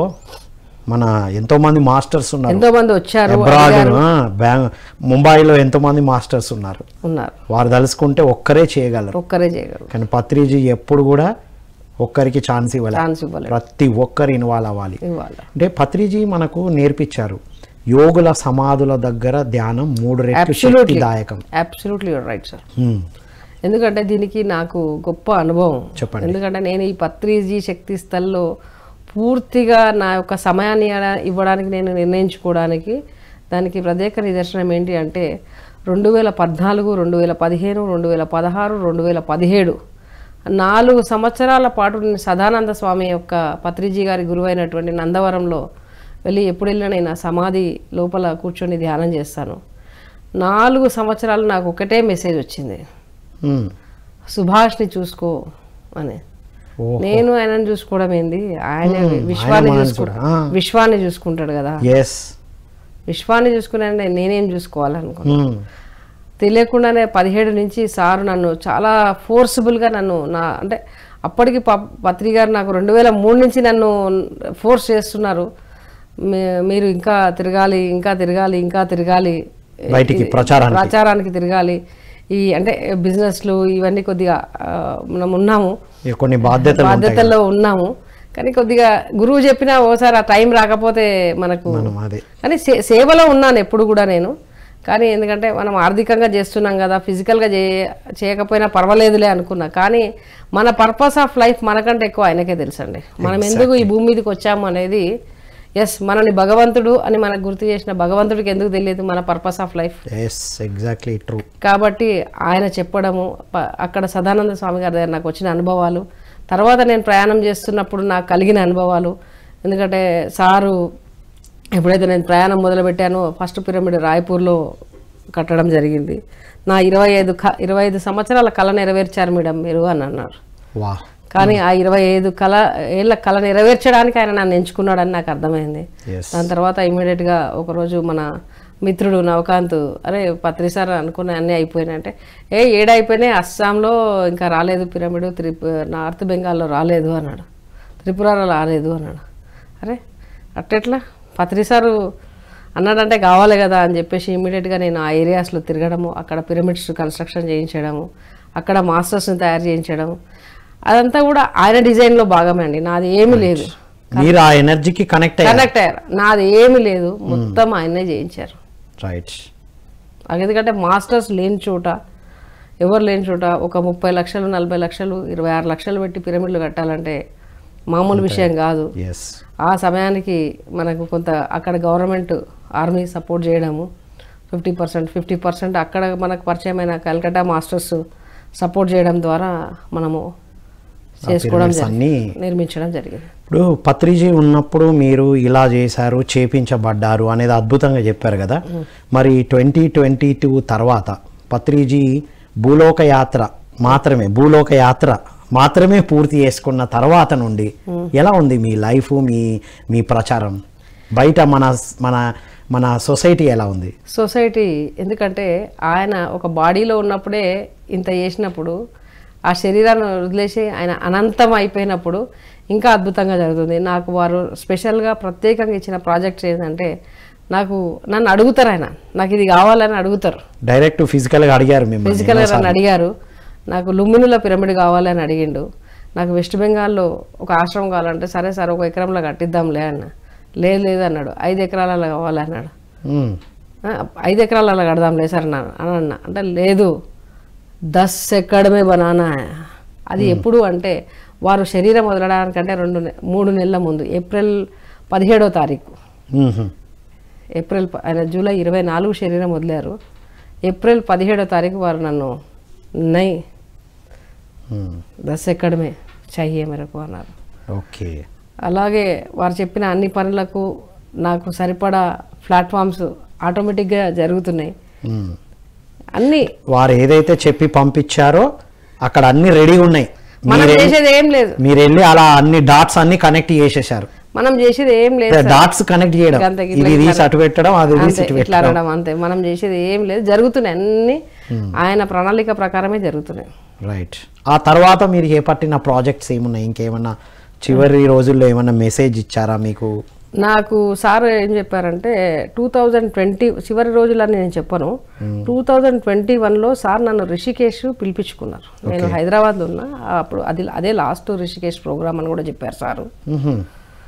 మన ఎంతో మంది మాస్టర్స్ ఉన్నారు ఎంతో మంది వచ్చారు అబ్రాడ్ బ్యాంగ్ ముంబైలో ఎంతో మంది మాస్టర్స్ ఉన్నారు ఉన్నారు వారు తలుసుకుంటే ఒక్కరే చేయగలరు ఒక్కరే చేయగలరు కానీ పత్రిజీ ఎప్పుడు కూడా ఒక్కరికి ఛాన్స్ ఇవ్వాలి ఛాన్స్ ఇవ్వలేదు ప్రతి ఒక్కరు ఇన్వాల్వ్ అవ్వాలి ఇవాళ అంటే పత్రిజీ మనకు నేర్పించారు యోగుల సమాధుల దగ్గర ధ్యానం మూడు రెట్లు Absolutely. శక్తిదాయకం అబ్సల్యూట్లీ రైట్ సార్ హ్మ్. ఎందుకంటే దీనికి నాకు గొప్ప అనుభవం చెప్పండి. ఎందుకంటే నేను ఈ పత్రిజీ శక్తి స్థల్లో పూర్తిగా నా యొక్క సమయాన్ని ఇవ్వడా- ఇవ్వడానికి నేను నిర్ణయించుకోవడానికి దానికి ప్రత్యేక నిదర్శనం ఏంటి అంటే రెండు వేల పద్నాలుగు రెండు వేల పదిహేను రెండు వేల పదహారు రెండు వేల పదిహేడు నాలుగు సంవత్సరాల పాటు నేను సదానంద స్వామి యొక్క పత్రిజీ గారి గురువైనటువంటి నందవరంలో వెళ్ళి ఎప్పుడు వెళ్ళినా నేను ఆ సమాధి లోపల కూర్చొని ధ్యానం చేస్తాను నాలుగు సంవత్సరాలు నాకు ఒకటే మెసేజ్ వచ్చింది హ్మ్. సుభాష్ని చూసుకో అని ఓహో నేను ఆయనను చూసుకోవడం ఏంది ఆయన విశ్వాన్ని మనల్ని చూసుకు చూడ- ఆ. విశ్వాన్ని చూసుకుంటాడు కదా ఎస్ విశ్వాన్ని చూసుకునే నేనేం చూసుకోవాలనుకున్నా తెలియకుండానే పదిహేడు నుంచి సారు నన్ను చాలా ఫోర్సిబుల్గా నన్ను నా అంటే అప్పటికి ప- పత్రి గారు నాకు రెండు వేల మూడు నుంచి నన్ను ఫోర్స్ చేస్తున్నారు మీ- మీరు ఇంకా తిరగాలి ఇంకా తిరగాలి ఇంకా తిరగాలి బయటికి ఇది- ప్రచారానికి. ప్రచారానికి తిరగాలి ఈ అంటే బిజినెస్లు ఇవన్నీ కొద్దిగా ఆ, మనం ఉన్నాము ఇక కొన్ని బాధ్యతలు ఉంటాయి బాధ్యతల్లో ఉన్నాము కానీ కొద్దిగా గురువు చెప్పినా ఓసారి ఆ టైం రాకపోతే మనకు మనం అదే కానీ సే సేవలో ఉన్నాను ఎప్పుడు కూడా నేను కానీ ఎందుకంటే మనం ఆర్థికంగా చేస్తున్నాం కదా ఫిజికల్గా చే చేయకపోయినా పర్వాలేదులే అనుకున్నా కానీ మన పర్పస్ ఆఫ్ లైఫ్ మనకంటే ఎక్కువ ఆయనకే తెలుసండి మనం ఎందుకు ఈ భూమి మీదకి వచ్చాము అనేది ఎస్ మనని భగవంతుడు అని మనకు గుర్తు చేసిన భగవంతుడికి ఎందుకు తెలియదు మన purpose of life yes exactly true కాబట్టి ఆయన చెప్పడము ప- అక్కడ సదానంద స్వామి గారి దగ్గర నాకు వచ్చిన అనుభవాలు తర్వాత నేను ప్రయాణం చేస్తున్నప్పుడు నాకు కలిగిన అనుభవాలు ఎందుకంటే సారు ఎప్పుడైతే నేను ప్రయాణం మొదలుపెట్టానో ఫస్ట్ పిరమిడ్ రాయ్పూర్లో కట్టడం జరిగింది నా ఇరవై ఐదు క ఇరవై ఐదు సంవత్సరాల కళ నెరవేర్చారు మేడం మీరు అని అన్నారు వా కానీ ఆ ఇరవై ఐదు కళ ఏళ్ళ కళ నెరవేర్చడానికి ఆయన నన్ను ఎంచుకున్నాడని నాకు అర్థమైంది ఎస్ దాని తర్వాత ఇమీడియట్గా ఒకరోజు మన మిత్రుడు నవకాంత్ అరే పత్రి సార్ అనుకున్న అన్నీ అయిపోయినాయంటే ఏ ఏడైపోయినాయి అస్సాంలో ఇంకా రాలేదు పిరమిడ్ త్రిపు నార్త్ బెంగాల్లో రాలేదు అన్నాడు త్రిపురలో రాలేదు అన్నాడు అరే అట్టెట్లా పత్రి సారు అన్నాడంటే కావాలి కదా అని చెప్పేసి ఇమీడియట్గా నేను ఆ ఏరియాస్లో తిరగడము అక్కడ పిరమిడ్స్ కన్స్ట్రక్షన్ చేయించడము అక్కడ మాస్టర్స్ని తయారు చేయించడము అదంతా కూడా ఆయన డిజైన్లో భాగమే అండి నాది ఏమీ లేదు మీరు ఆ ఎనర్జీకి కనెక్ట్ అయ్యారు కనెక్ట్ అయ్యారు నాది ఏమీ లేదు మొత్తం ఆయనే చేయించారు రైట్ ఎందుకంటే మాస్టర్స్ లేని చోట ఎవరు లేని చోట ఒక ముప్పై లక్షలు నలభై లక్షలు ఇరవై ఆరు లక్షలు పెట్టి పిరమిడ్లు కట్టాలంటే మామూలు విషయం కాదు ఎస్ ఆ సమయానికి మనకు కొంత అక్కడ గవర్నమెంట్ ఆర్మీ సపోర్ట్ చేయడము ఫిఫ్టీ పర్సెంట్ ఫిఫ్టీ పర్సెంట్ అక్కడ మనకు పరిచయమైన కల్కటా మాస్టర్స్ సపోర్ట్ చేయడం ద్వారా మనము చేసుకోవడం pyramids జరిగింది అన్నీ నిర్మించడం జరిగింది ఇప్పుడు పత్రిజీ ఉన్నప్పుడు మీరు ఇలా చేశారు చేపించబడ్డారు అనేది అద్భుతంగా చెప్పారు కదా మరి ట్వంటీ ట్వంటీ టూ తర్వాత పత్రిజీ భూలోక యాత్ర మాత్రమే భూలోక యాత్ర మాత్రమే పూర్తి చేసుకున్న తర్వాత నుండి ఎలా ఉంది మీ లైఫ్ మీ మీ ప్రచారం బయట మన మన మన సొసైటీ ఎలా ఉంది సొసైటీ ఎందుకంటే ఆయన ఒక బాడీలో ఉన్నప్పుడే ఇంత చేసినప్పుడు ఆ శరీరాన్ని వదిలేసి ఆయన అనంతం అయిపోయినప్పుడు ఇంకా అద్భుతంగా జరుగుతుంది నాకు వారు స్పెషల్గా ప్రత్యేకంగా ఇచ్చిన ప్రాజెక్ట్స్ ఏంటంటే నాకు నన్ను అడుగుతారు ఆయన నాకు ఇది కావాలని అడుగుతారు డైరెక్ట్ ఫిజికల్గా అడిగారు మిమ్మల్ని ఫిజికల్గా నన్ను అడిగారు నాకు లుంబినిలో పిరమిడ్ కావాలని అడిగిండు నాకు వెస్ట్ బెంగాల్లో ఒక ఆశ్రమం కావాలంటే సరే సార్ ఒక ఎకరంలో కట్టిద్దాంలే అన్న లేదు లేదు అన్నాడు ఐదు ఎకరాలలో కావాలన్నాడు మ్మ్. ఆ, ఐదు ఎకరాలు అలా కడదాంలే సార్ నా అని అన్న అంటే లేదు దస్ ఎక్కడమే బనానా అది ఎప్పుడు అంటే వారు శరీరం వదలడానికంటే రెండు నె- మూడు నెలల ముందు ఏప్రిల్ పదిహేడో తారీఖు మ్మ్. ఏప్రిల్ ప- ఆయన జూలై ఇరవై నాలుగు శరీరం వదిలారు ఏప్రిల్ పదిహేడో తారీఖు వారు నన్ను నై మ్మ్. దస్ ఎక్కడమే చెయ్యే మేరకు అన్నారు ఓకే అలాగే వారు చెప్పిన అన్ని పనులకు నాకు సరిపడా ప్లాట్ఫామ్స్ ఆటోమేటిక్గా జరుగుతున్నాయి మ్మ్. అన్నీ వారు ఏదైతే చెప్పి పంపించారో అక్కడ అన్ని రెడీ ఉన్నాయి మనం మీరు చేసేది ఏం లేదు మీరు వెళ్ళి అలా అన్ని డాట్స్ అన్ని కనెక్ట్ చేసేసారు మనం చేసేది ఏం లేదు సార్. డాట్స్ కనెక్ట్ చేయడం అంతే, ఇట్లా ఇది తీసి ఇట్లా అటు పెట్టడం అది తీసి అంతే, ఇటు ఇట్లా పెట్టడం అనడం అంతే మనం చేసేది ఏం లేదు జరుగుతున్నాయి అన్ని ఆయన ప్రణాళిక ప్రకారమే జరుగుతున్నాయి రైట్ ఆ తర్వాత మీరు చేపట్టిన ప్రాజెక్ట్స్ ఏమున్నాయి ఇంకేమన్నా చివరి రోజుల్లో ఏమన్నా మెసేజ్ ఇచ్చారా మీకు నాకు సార్ ఏం చెప్పారంటే టూ థౌజండ్ ట్వంటీ చివరి రోజులని నేను చెప్పను టూ థౌజండ్ ట్వంటీ వన్లో సార్ నన్ను రిషికేష్ పిలిపించుకున్నారు నేను హైదరాబాద్లో ఉన్నా అప్పుడు అది అదే లాస్ట్ రిషికేష్ ప్రోగ్రామ్ అని కూడా చెప్పారు సారు మ్హూ.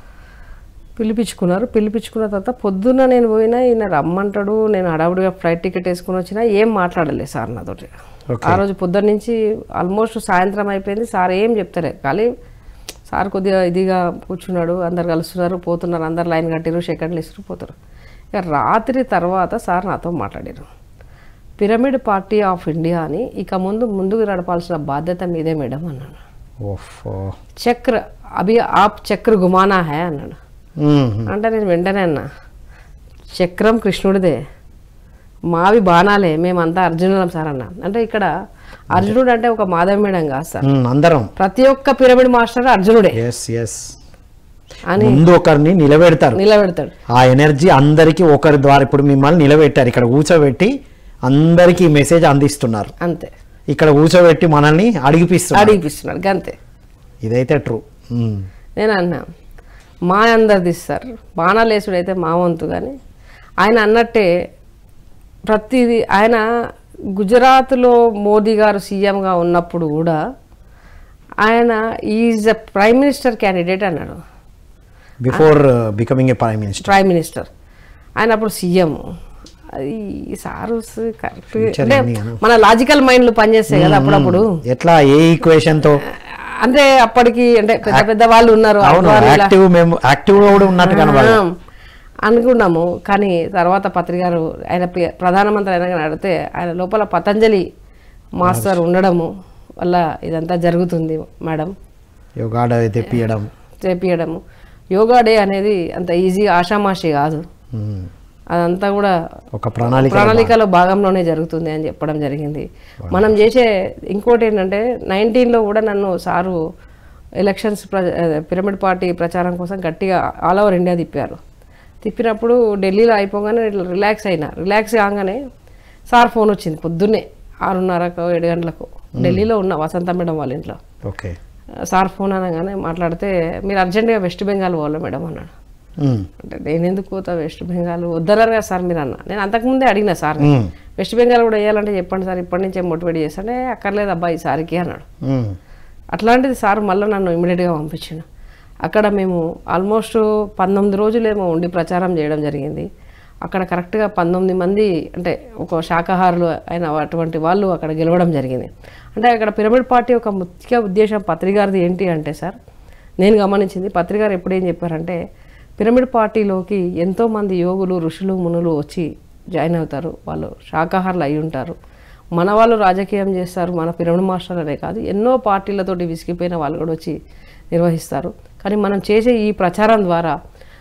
పిలిపించుకున్నారు పిలిపించుకున్న తర్వాత పొద్దున్న నేను పోయినా ఈయన రమ్మంటాడు నేను హడావుడిగా ఫ్లైట్ టికెట్ వేసుకుని వచ్చినా ఏం మాట్లాడలేదు సార్ నాతోటి ఆ రోజు పొద్దున్న నుంచి ఆల్మోస్ట్ సాయంత్రం అయిపోయింది సార్ ఏం చెప్తారే ఖాళీ సార్ కొద్దిగా ఇదిగా కూర్చున్నాడు అందరు కలుస్తున్నారు పోతున్నారు అందరు లైన్ కట్టిరు సెకండ్లు ఇస్తారు పోతారు ఇక రాత్రి తర్వాత సార్ నాతో మాట్లాడారు పిరమిడ్ పార్టీ ఆఫ్ ఇండియా అని ఇక ముందు ముందుకు నడపాల్సిన బాధ్యత మీదే మేడం అన్నాను ఓఫో చక్ర అభి ఆప్ చక్ర గుమానా హే అన్నాడు మ్మ్. అంటే నేను వెంటనే అన్నా చక్రం కృష్ణుడిదే మావి బాణాలే మేమంతా అర్జునులం సార్ అన్న అంటే ఇక్కడ అర్జునుడు అంటే ఒక మాధవ మేడం కాదు సార్ మ్మ్, అందరం ప్రతి ఒక్క పిరమిడ్ మాస్టర్ అర్జునుడే ఎస్ ఎస్ అని ముందు ఒకరిని నిలబెడతారు నిలబెడతాడు ఆ ఎనర్జీ అందరికీ ఒకరి ద్వారా ఇప్పుడు మిమ్మల్ని నిలబెట్టారు ఇక్కడ కూర్చోబెట్టి అందరికీ మెసేజ్ అందిస్తున్నారు అంతే ఇక్కడ కూర్చోబెట్టి మనల్ని అడిగిపిస్తున్నారు అడిగిపిస్తున్నాడు గంతే ఇదైతే ట్రూ నేను అన్నా మా అందరిది సార్ బాణాలేసుడు అయితే మా వంతు కానీ ఆయన అన్నట్టే ప్రతిదీ ఆయన గుజరాత్లో మోదీ గారు సీఎంగా ఉన్నప్పుడు కూడా ఆయన is a prime minister candidate అన్నాడు before becoming a prime minister prime minister ఆయన అప్పుడు సీఎం అది సారు కరెక్ట్ అంటే అన్నీ మన లాజికల్ మైండ్లు పనిచేస్తాయి కదా అప్పుడప్పుడు ఎట్లా ఏ ఈక్వేషన్ తో అంటే అప్పటికి అంటే పెద్ద పెద్ద వాళ్ళు ఉన్నారు అవును అద్వానీ ఇలా- యాక్టివ్ మేము యాక్టివ్ గా కూడా ఉన్నట్టు కనబడాలి ఆ, అనుకున్నాము కానీ తర్వాత పత్రికారు ఆయన ప్రి- ప్రధానమంత్రి అయినా కానీ అడిగితే ఆయన లోపల పతంజలి మాస్టర్ ఉండడము వల్ల ఇదంతా జరుగుతుంది మేడం యోగాడ తెప్పియడం చేపియడము యోగా డే అనేది అంత ఈజీ ఆషామాషి కాదు మ్మ్. అదంతా కూడా ఒక ప్రణాళిక ప్రణాళికలో భాగంలోనే జరుగుతుంది అని చెప్పడం జరిగింది మనం చేసే ఇంకోటి ఏంటంటే నైన్టీన్లో కూడా నన్ను సారు ఎలక్షన్స్ ప్ర పిరమిడ్ పార్టీ ప్రచారం కోసం గట్టిగా ఆల్ ఓవర్ ఇండియా తిప్పారు తిప్పినప్పుడు ఢిల్లీలో అయిపోగానే ఇట్లా రిలాక్స్ అయినా రిలాక్స్ కాగానే సార్ ఫోన్ వచ్చింది పొద్దున్నే ఆరున్నరకు ఏడు గంటలకు ఢిల్లీలో ఉన్న వసంత మేడం వాళ్ళ ఇంట్లో ఓకే సార్ ఫోన్ అనగానే మాట్లాడితే మీరు అర్జెంటుగా వెస్ట్ బెంగాల్ పోవాలి మేడం అన్నాడు మ్మ్. అంటే నేను ఎందుకు పోతా వెస్ట్ బెంగాల్ వద్దన్నారు కదా సార్ మీరు అన్న నేను అంతకుముందే అడిగిన సార్ మ్మ్. వెస్ట్ బెంగాల్ కూడా వేయాలంటే చెప్పండి సార్ ఇప్పటి నుంచే మోటివేట్ చేస్తానే అక్కర్లేదు అబ్బాయి సార్కి అన్నాడు మ్మ్. అట్లాంటిది సార్ మళ్ళీ నన్ను ఇమీడియట్గా పంపించాను అక్కడ మేము ఆల్మోస్ట్ పంతొమ్మిది రోజులేమో ఉండి ప్రచారం చేయడం జరిగింది అక్కడ కరెక్ట్గా పంతొమ్మిది మంది అంటే ఒక శాకాహారులు అయిన అటువంటి వాళ్ళు అక్కడ గెలవడం జరిగింది అంటే అక్కడ పిరమిడ్ పార్టీ ఒక ముఖ్య ఉద్దేశం పత్రికారిది ఏంటి అంటే సార్ నేను గమనించింది పత్రికారు ఎప్పుడు ఏం చెప్పారంటే పిరమిడ్ పార్టీలోకి ఎంతోమంది యోగులు ఋషులు మునులు వచ్చి జాయిన్ అవుతారు వాళ్ళు శాకాహారులు అయి ఉంటారు మన వాళ్ళు రాజకీయం చేస్తారు మన పిరమిడ్ మాస్టర్లు అనే కాదు ఎన్నో పార్టీలతోటి విసిగిపోయిన వాళ్ళు కూడా వచ్చి నిర్వహిస్తారు కానీ మనం చేసే ఈ ప్రచారం ద్వారా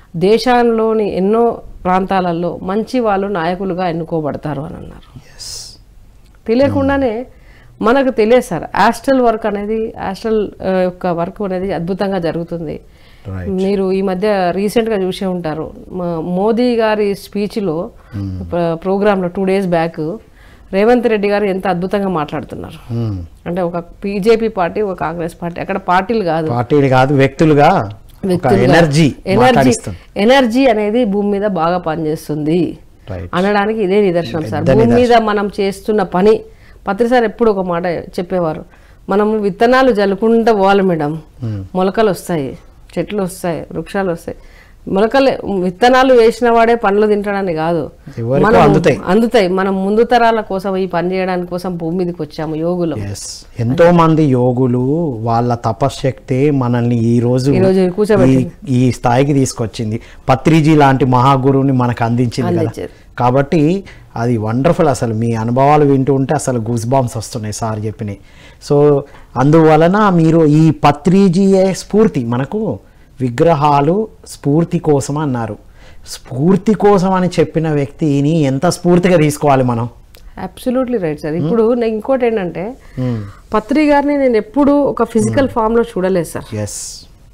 దేశంలోని ఎన్నో ప్రాంతాలలో మంచి వాళ్ళు నాయకులుగా ఎన్నుకోబడతారు అని అన్నారు ఎస్ తెలియకుండానే మనకు తెలియదు సార్ యాస్ట్రల్ వర్క్ అనేది యాస్ట్రల్ యొక్క వర్క్ అనేది అద్భుతంగా జరుగుతుంది రైట్ మీరు ఈ మధ్య రీసెంట్గా చూసే ఉంటారు మా- మోదీ గారి స్పీచ్లో ప్రోగ్రాంలో two days back Revanth Reddy గారు ఎంత అద్భుతంగా మాట్లాడుతున్నారు మ్మ్. అంటే ఒక బీజేపీ పార్టీ ఒక కాంగ్రెస్ పార్టీ అక్కడ పార్టీలు కాదు పార్టీలు కాదు వ్యక్తులుగా ఒక వ్యక్తులుగా. ఎనర్జీ ఎనర్జీ మాట్లాడిస్తుంది ఎనర్జీ అనేది భూమి మీద బాగా పనిచేస్తుంది రైట్ అనడానికి ఇదే నిదర్శనం సార్ భూమి మీద మనం చేస్తున్న పని పత్రి సార్ ఎప్పుడు ఒక మాట చెప్పేవారు మనము విత్తనాలు జల్లుకుంటూ పోవాలి మేడం మొలకలు వస్తాయి చెట్లు వస్తాయి వృక్షాలు వస్తాయి మొలకలు విత్తనాలు వేసిన వాడే పండ్లు తింటాడని కాదు ఎవరికో మనం అందుతాయి. అందుతాయి మనం ముందు తరాల కోసం ఈ పని చేయడానికి కోసం భూమి మీదకి వచ్చాము యోగులు ఎస్ ఎంతో మంది యోగులు వాళ్ళ తపశ్శక్తి మనల్ని ఈ రోజు ఈ రోజు ఈ కూర్చోబెట్టింది ఈ స్థాయికి తీసుకొచ్చింది పత్రిజీ లాంటి మహాగురువుని మనకు అందించింది కదా అందించారు. కాబట్టి అది వండర్ఫుల్ అసలు మీ అనుభవాలు వింటూ ఉంటే అసలు గూస్ బాంబ్స్ వస్తున్నాయి సార్ చెప్పినాయి సో అందువలన మీరు ఈ పత్రిజీయే స్ఫూర్తి మనకు విగ్రహాలు స్ఫూర్తి కోసం అన్నారు స్ఫూర్తి కోసం అని చెప్పిన వ్యక్తిని ఎంత స్ఫూర్తిగా తీసుకోవాలి మనం అబ్సల్యూట్లీ రైట్ సార్ ఇప్పుడు నేను ఇంకోటి ఏంటంటే పత్రి గారిని నేను ఎప్పుడు ఒక ఫిజికల్ ఫామ్ లో చూడలేదు సార్ ఎస్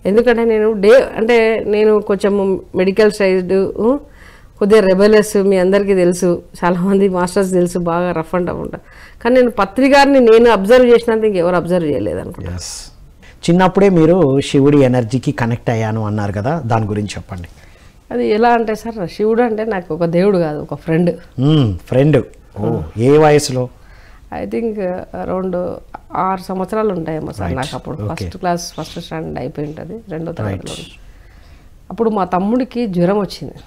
ఎందుకంటే నేను డే అంటే నేను కొంచెం మెడికల్ సైడ్ కొద్దిగా రెబెలస్ మీ అందరికీ తెలుసు చాలామంది మాస్టర్స్ తెలుసు బాగా రఫ్ అండ్ టఫ్ ఉంటా కానీ నేను పత్రికారిని నేను అబ్జర్వ్ చేసినంత ఇంకెవరు అబ్జర్వ్ చేయలేదు అనుకో ఎస్ చిన్నప్పుడే మీరు శివుడి ఎనర్జీకి కనెక్ట్ అయ్యాను అన్నారు కదా దాని గురించి చెప్పండి అది ఎలా అంటే సార్ శివుడు అంటే నాకు ఒక దేవుడు కాదు ఒక ఫ్రెండ్ ఫ్రెండ్ ఓ ఏ వయసులో ఐ థింక్ అరౌండ్ ఆరు సంవత్సరాలు ఉంటాయేమో సార్ నాకు అప్పుడు Okay. First class first standard అయిపోయి ఉంటుంది రెండో తరగతిలో ఉంది. అప్పుడు మా తమ్ముడికి జ్వరం వచ్చింది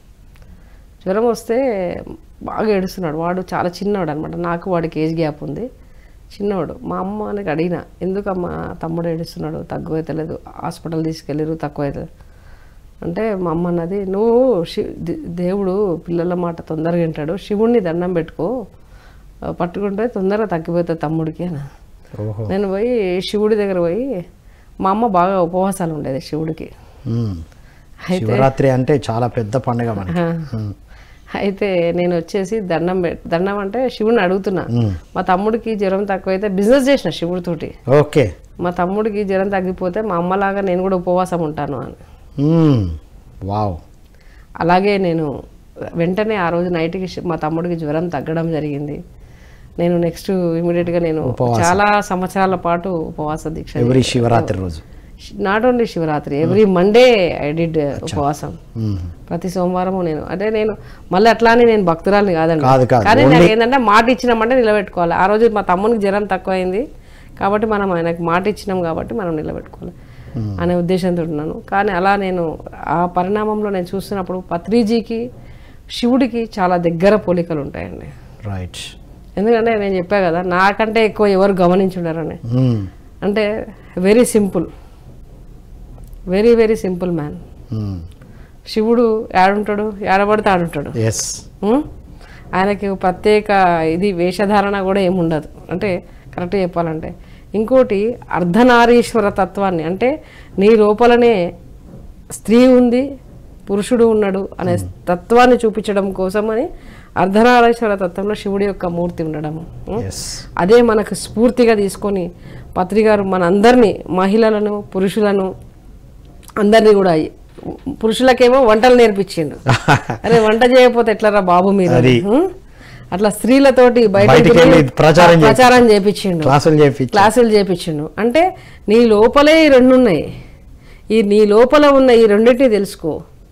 జ్వరం వస్తే బాగా ఏడుస్తున్నాడు వాడు చాలా చిన్నవాడు అనమాట నాకు వాడికి ఏజ్ గ్యాప్ ఉంది చిన్నవాడు మా అమ్మకి అడిగిన ఎందుకమ్మా తమ్ముడు ఏడుస్తున్నాడు తక్కువ అవుతలేదు హాస్పిటల్ తీసుకెళ్ళిరు తక్కువ అవుతుంది అంటే మా అమ్మ అన్నది నువ్వు శి దే- దేవుడు పిల్లల మాట తొందరగా వింటాడు శివుణ్ణి దండం పెట్టుకో ఆ, పట్టుకుంటే తొందరగా తగ్గిపోతుంది తమ్ముడికి అని ఓహో నేను పోయి శివుడి దగ్గర పోయి మా అమ్మ బాగా ఉపవాసాలు ఉండేది శివుడికి మ్మ్. శివరాత్రి అంటే చాలా పెద్ద పండుగ మనకి ఆ. అయితే నేను వచ్చేసి దండం పె దండం అంటే శివుడిని అడుగుతున్నా మా తమ్ముడికి జ్వరం తక్కువైతే బిజినెస్ చేసిన శివుడితోటి ఓకే మా తమ్ముడికి జ్వరం తగ్గిపోతే మా అమ్మలాగా నేను కూడా ఉపవాసం ఉంటాను అని మ్మ్. వావ్ అలాగే నేను వెంటనే ఆ రోజు నైట్కి శి- మా తమ్ముడికి జ్వరం తగ్గడం జరిగింది నేను నెక్స్ట్ ఇమీడియట్గా నేను చాలా సంవత్సరాల పాటు ఉపవాస దీక్ష ఎవరి శివరాత్రి రోజు not only Shivaratri every Monday I did ఉపవాసం మ్మ్. ప్రతి సోమవారము నేను అంటే నేను మళ్ళీ అట్లా అని నేను భక్తురాలిని కాదండి కాదు, కాదు. కానీ నాకు ఏంటంటే మాట ఇచ్చినామంటే నిలబెట్టుకోవాలి ఆ రోజు మా తమ్మునికి జ్వరం తక్కువైంది కాబట్టి మనం ఆయనకు మాట ఇచ్చినాం కాబట్టి మనం నిలబెట్టుకోవాలి అనే ఉద్దేశంతో ఉన్నాను కానీ అలా నేను ఆ పరిణామంలో నేను చూస్తున్నప్పుడు పత్రిజీకి శివుడికి చాలా దగ్గర పోలికలు ఉంటాయండి రైట్ ఎందుకంటే నేను చెప్పా కదా నాకంటే ఎక్కువ ఎవరు గమనించుండారని మ్మ్. అంటే very simple very very simple man మ్మ్. శివుడు ఏడుంటాడు ఏడబడితే ఆడుంటాడు ఎస్ ఉం? ఆయనకి ప్రత్యేక ఇది వేషధారణ కూడా ఏముండదు అంటే కరెక్ట్గా చెప్పాలంటే ఇంకోటి అర్ధనారీశ్వర తత్వాన్ని అంటే నీ లోపలనే స్త్రీ ఉంది పురుషుడు ఉన్నాడు అనే తత్వాన్ని చూపించడం కోసమని అర్ధనారీశ్వర తత్వంలో శివుడి యొక్క మూర్తి ఉండడం ఉం? ఎస్ అదే మనకు స్ఫూర్తిగా తీసుకొని పత్రికారు మనందరినీ మహిళలను పురుషులను అందరినీ కూడా పురుషులకేమో వంటలు నేర్పించిండు అరే వంట చేయకపోతే ఎట్లరా బాబు మీరు అది. హ్మ్? అట్లా స్త్రీలతోటి బయట బయటికి వెళ్ళి ప్రచారం చేపి- ప్రచారం చేపించిండు క్లాసులు చెప్పి క్లాసులు చేపించిండు అంటే నీ లోపలే ఈ రెండు ఉన్నాయి ఈ నీ లోపల ఉన్న ఈ రెండింటిని తెలుసుకో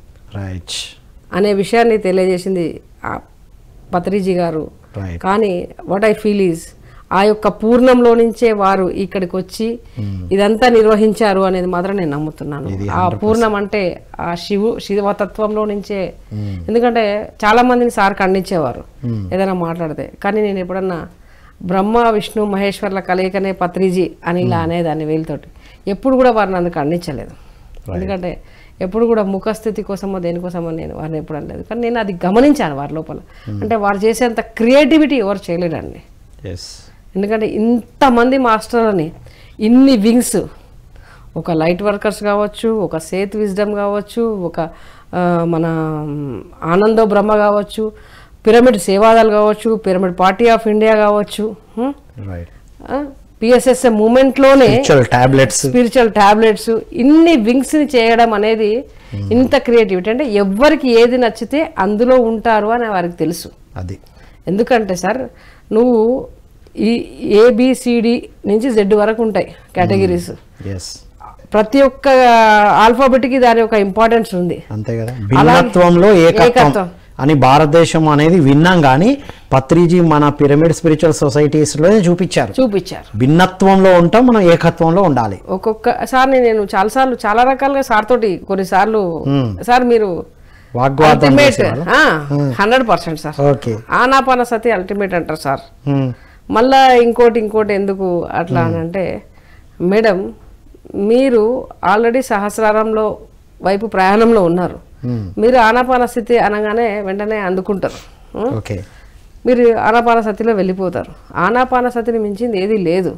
రైట్ అనే విషయాన్ని తెలియజేసింది ఆ పత్రిజీ గారు రైట్ కానీ వాట్ ఐ ఫీల్ ఈజ్ ఆ యొక్క పూర్ణంలో నుంచే వారు ఇక్కడికి వచ్చి ఇదంతా నిర్వహించారు అనేది మాత్రం నేను నమ్ముతున్నాను ఆ పూర్ణం అంటే ఆ శివు శివతత్వంలో నుంచే ఎందుకంటే చాలా మందిని సార్ ఖండించేవారు ఏదైనా మాట్లాడితే కానీ నేను ఎప్పుడన్నా బ్రహ్మ విష్ణు మహేశ్వర్ల కలయికనే పత్రిజీ అని ఇలా అనేదాన్ని వీళ్ళతోటి ఎప్పుడు కూడా వారిని అందుకు ఖండించలేదు ఎందుకంటే ఎప్పుడు కూడా ముఖస్థితి కోసమో దేనికోసమో నేను వారిని ఎప్పుడు అనలేదు కానీ నేను అది గమనించాను వారి లోపల అంటే వారు చేసేంత క్రియేటివిటీ ఎవరు చేయలేరండి ఎస్ ఎందుకంటే ఇంతమంది మాస్టర్లని ఇన్ని వింగ్స్ ఒక లైట్ వర్కర్స్ కావచ్చు ఒక సేత్ విజ్డమ్ కావచ్చు ఒక ఆ, మన మ్, ఆనందో బ్రహ్మ కావచ్చు పిరమిడ్ సేవాదాలు కావచ్చు పిరమిడ్ పార్టీ ఆఫ్ ఇండియా కావచ్చు రైట్ పిఎస్ఎస్ఏ మూమెంట్లోనే స్పిరిచువల్ టాబ్లెట్స్ స్పిరిచువల్ టాబ్లెట్స్ ఇన్ని వింగ్స్ ని చేయడం అనేది ఇంత క్రియేటివిటీ అంటే ఎవ్వరికి ఏది నచ్చితే అందులో ఉంటారు అని వారికి తెలుసు అది ఎందుకంటే సార్ నువ్వు ఈ ఏబిసిడి నుంచి జెడ్ వరకు ఉంటాయి కేటగిరీస్ ఎస్ ప్రతి ఒక్క ఆల్ఫాబెట్కి దాని యొక్క ఇంపార్టెన్స్ ఉంది అంతే కదా భిన్నత్వంలో ఏకత్వం ఏకత్వం. అని భారతదేశం అనేది విన్నాం కానీ పత్రిజీ మన పిరమిడ్ స్పిరిచువల్ సొసైటీస్ లోనే చూపించారు చూపించారు భిన్నత్వంలో ఉంటాం మనం ఏకత్వంలో ఉండాలి ఒక్కొక్క సార్ని నేను చాలాసార్లు చాలా రకాలుగా సార్ తోటి కొన్నిసార్లు సార్ మీరు వాగ్వాదం అల్టిమేట్ చేసేవాళ్ళ? Hundred percent sir okay Anapana Sati ultimate అంటారు సార్ ఉమ్, మళ్ళా ఇంకోటి ఇంకోటి ఎందుకు అట్లా అని అంటే మేడం మీరు ఆల్రెడీ సహస్రారంలో వైపు ప్రయాణంలో ఉన్నారు మీరు ఆనాపాన స్థితి అనగానే వెంటనే అందుకుంటారు ఉం? ఓకే మీరు ఆనాపాన సతిలో వెళ్ళిపోతారు ఆనాపాన సతిని మించింది ఏది లేదు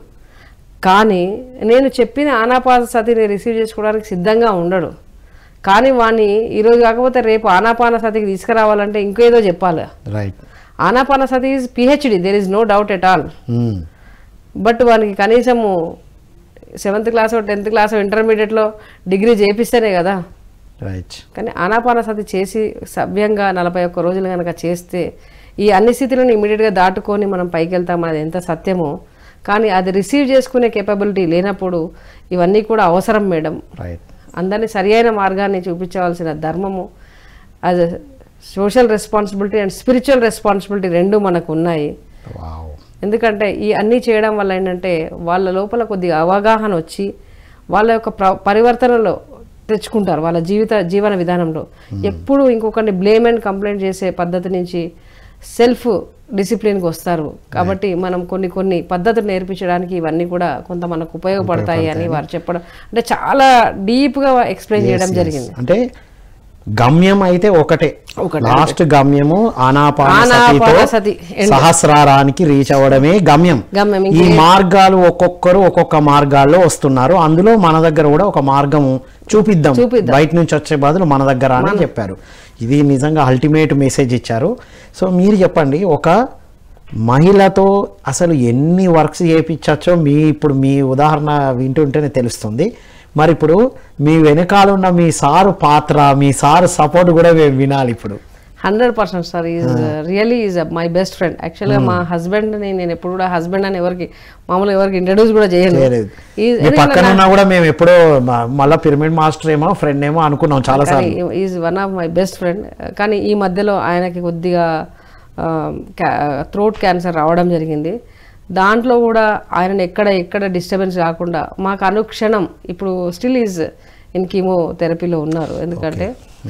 కానీ నేను చెప్పిన ఆనాపాన సతిని రిసీవ్ చేసుకోవడానికి సిద్ధంగా ఉండడు కానీ వాణ్ణి ఈరోజు కాకపోతే రేపు ఆనాపాన సతికి తీసుకురావాలంటే ఇంకేదో చెప్పాలి right Anapana Sati is PhD there is no doubt at all um, but వానికి కనీసము సెవెంత్ క్లాస్ టెన్త్ క్లాస్ ఇంటర్మీడియట్లో డిగ్రీ చేపిస్తేనే కదా రైట్ కానీ ఆనాపానసతి చేసి సవ్యంగా నలభై ఒక్క రోజులు కనుక చేస్తే ఈ అన్ని స్థితులను ఇమీడియట్గా దాటుకొని మనం పైకి వెళ్తాం అది ఎంత సత్యమో కానీ అది రిసీవ్ చేసుకునే కేపబిలిటీ లేనప్పుడు ఇవన్నీ కూడా అవసరం మేడం రైట్ అందరినీ సరి అయిన మార్గాన్ని చూపించవలసిన ధర్మము అది social responsibility and spiritual responsibility రెండు మనకు ఉన్నాయి వావ్ ఎందుకంటే ఈ అన్నీ చేయడం వల్ల ఏంటంటే వాళ్ళ లోపల కొద్దిగా అవగాహన వచ్చి వాళ్ళ యొక్క ప్ర పరివర్తనలో తెచ్చుకుంటారు వాళ్ళ జీవిత జీవన విధానంలో ఎప్పుడు ఇంకొకరిని బ్లేమ్ అండ్ కంప్లైంట్ చేసే పద్ధతి నుంచి సెల్ఫ్ డిసిప్లిన్కి వస్తారు కాబట్టి మనం కొన్ని కొన్ని పద్ధతులు నేర్పించడానికి ఇవన్నీ కూడా కొంత మనకు ఉపయోగపడతాయి అని వారు చెప్పడం అంటే చాలా డీప్గా ఎక్స్ప్లెయిన్ చేయడం జరిగింది అంటే గమ్యం అయితే ఒకటే లాస్ట్ గమ్యము ఆనాపానసతితో ఆనాపానసతి. సహస్రారానికి రీచ్ అవ్వడమే గమ్యం గమ్యం ఈ మార్గాలు ఒక్కొక్కరు ఒక్కొక్క మార్గాల్లో వస్తున్నారు అందులో మన దగ్గర కూడా ఒక మార్గము చూపిద్దాం బయట నుంచి వచ్చే బదులు మన దగ్గర అని చెప్పారు ఇది నిజంగా అల్టిమేట్ మెసేజ్ ఇచ్చారు సో మీరు చెప్పండి ఒక మహిళతో అసలు ఎన్ని వర్క్స్ చేయించచ్చో మీ ఇప్పుడు మీ ఉదాహరణ వింటుంటేనే తెలుస్తుంది మరి ఇప్పుడు మీ వెనకాల ఉన్న మీ సారు పాత్ర మీ సారు సపోర్ట్ కూడా మేము వినాలి ఇప్పుడు hundred percent sir is really is my best friend యాక్చువల్గా మా హస్బెండ్ని నేను ఎప్పుడు కూడా హస్బెండ్ అని ఎవరికి మామూలుగా ఎవరికి ఇంట్రడ్యూస్ కూడా చేయలేదు చేయలేదు. He- మీ పక్కన ఉన్నా కూడా మేము ఎప్పుడో మ- మళ్ళా పిరమిడ్ మాస్టర్ ఏమో ఫ్రెండ్ ఏమో అనుకున్నాం చాలా సార్లు is one of my best friend కానీ ఈ మధ్యలో ఆయనకి కొద్దిగా థ్రోట్ క్యాన్సర్ రావడం జరిగింది దాంట్లో కూడా ఆయనను ఎక్కడ ఎక్కడ డిస్టర్బెన్స్ కాకుండా మాకు అనుక్షణం ఇప్పుడు స్టిల్ ఈజ్ ఇన్ కీమో థెరపీలో ఉన్నారు ఎందుకంటే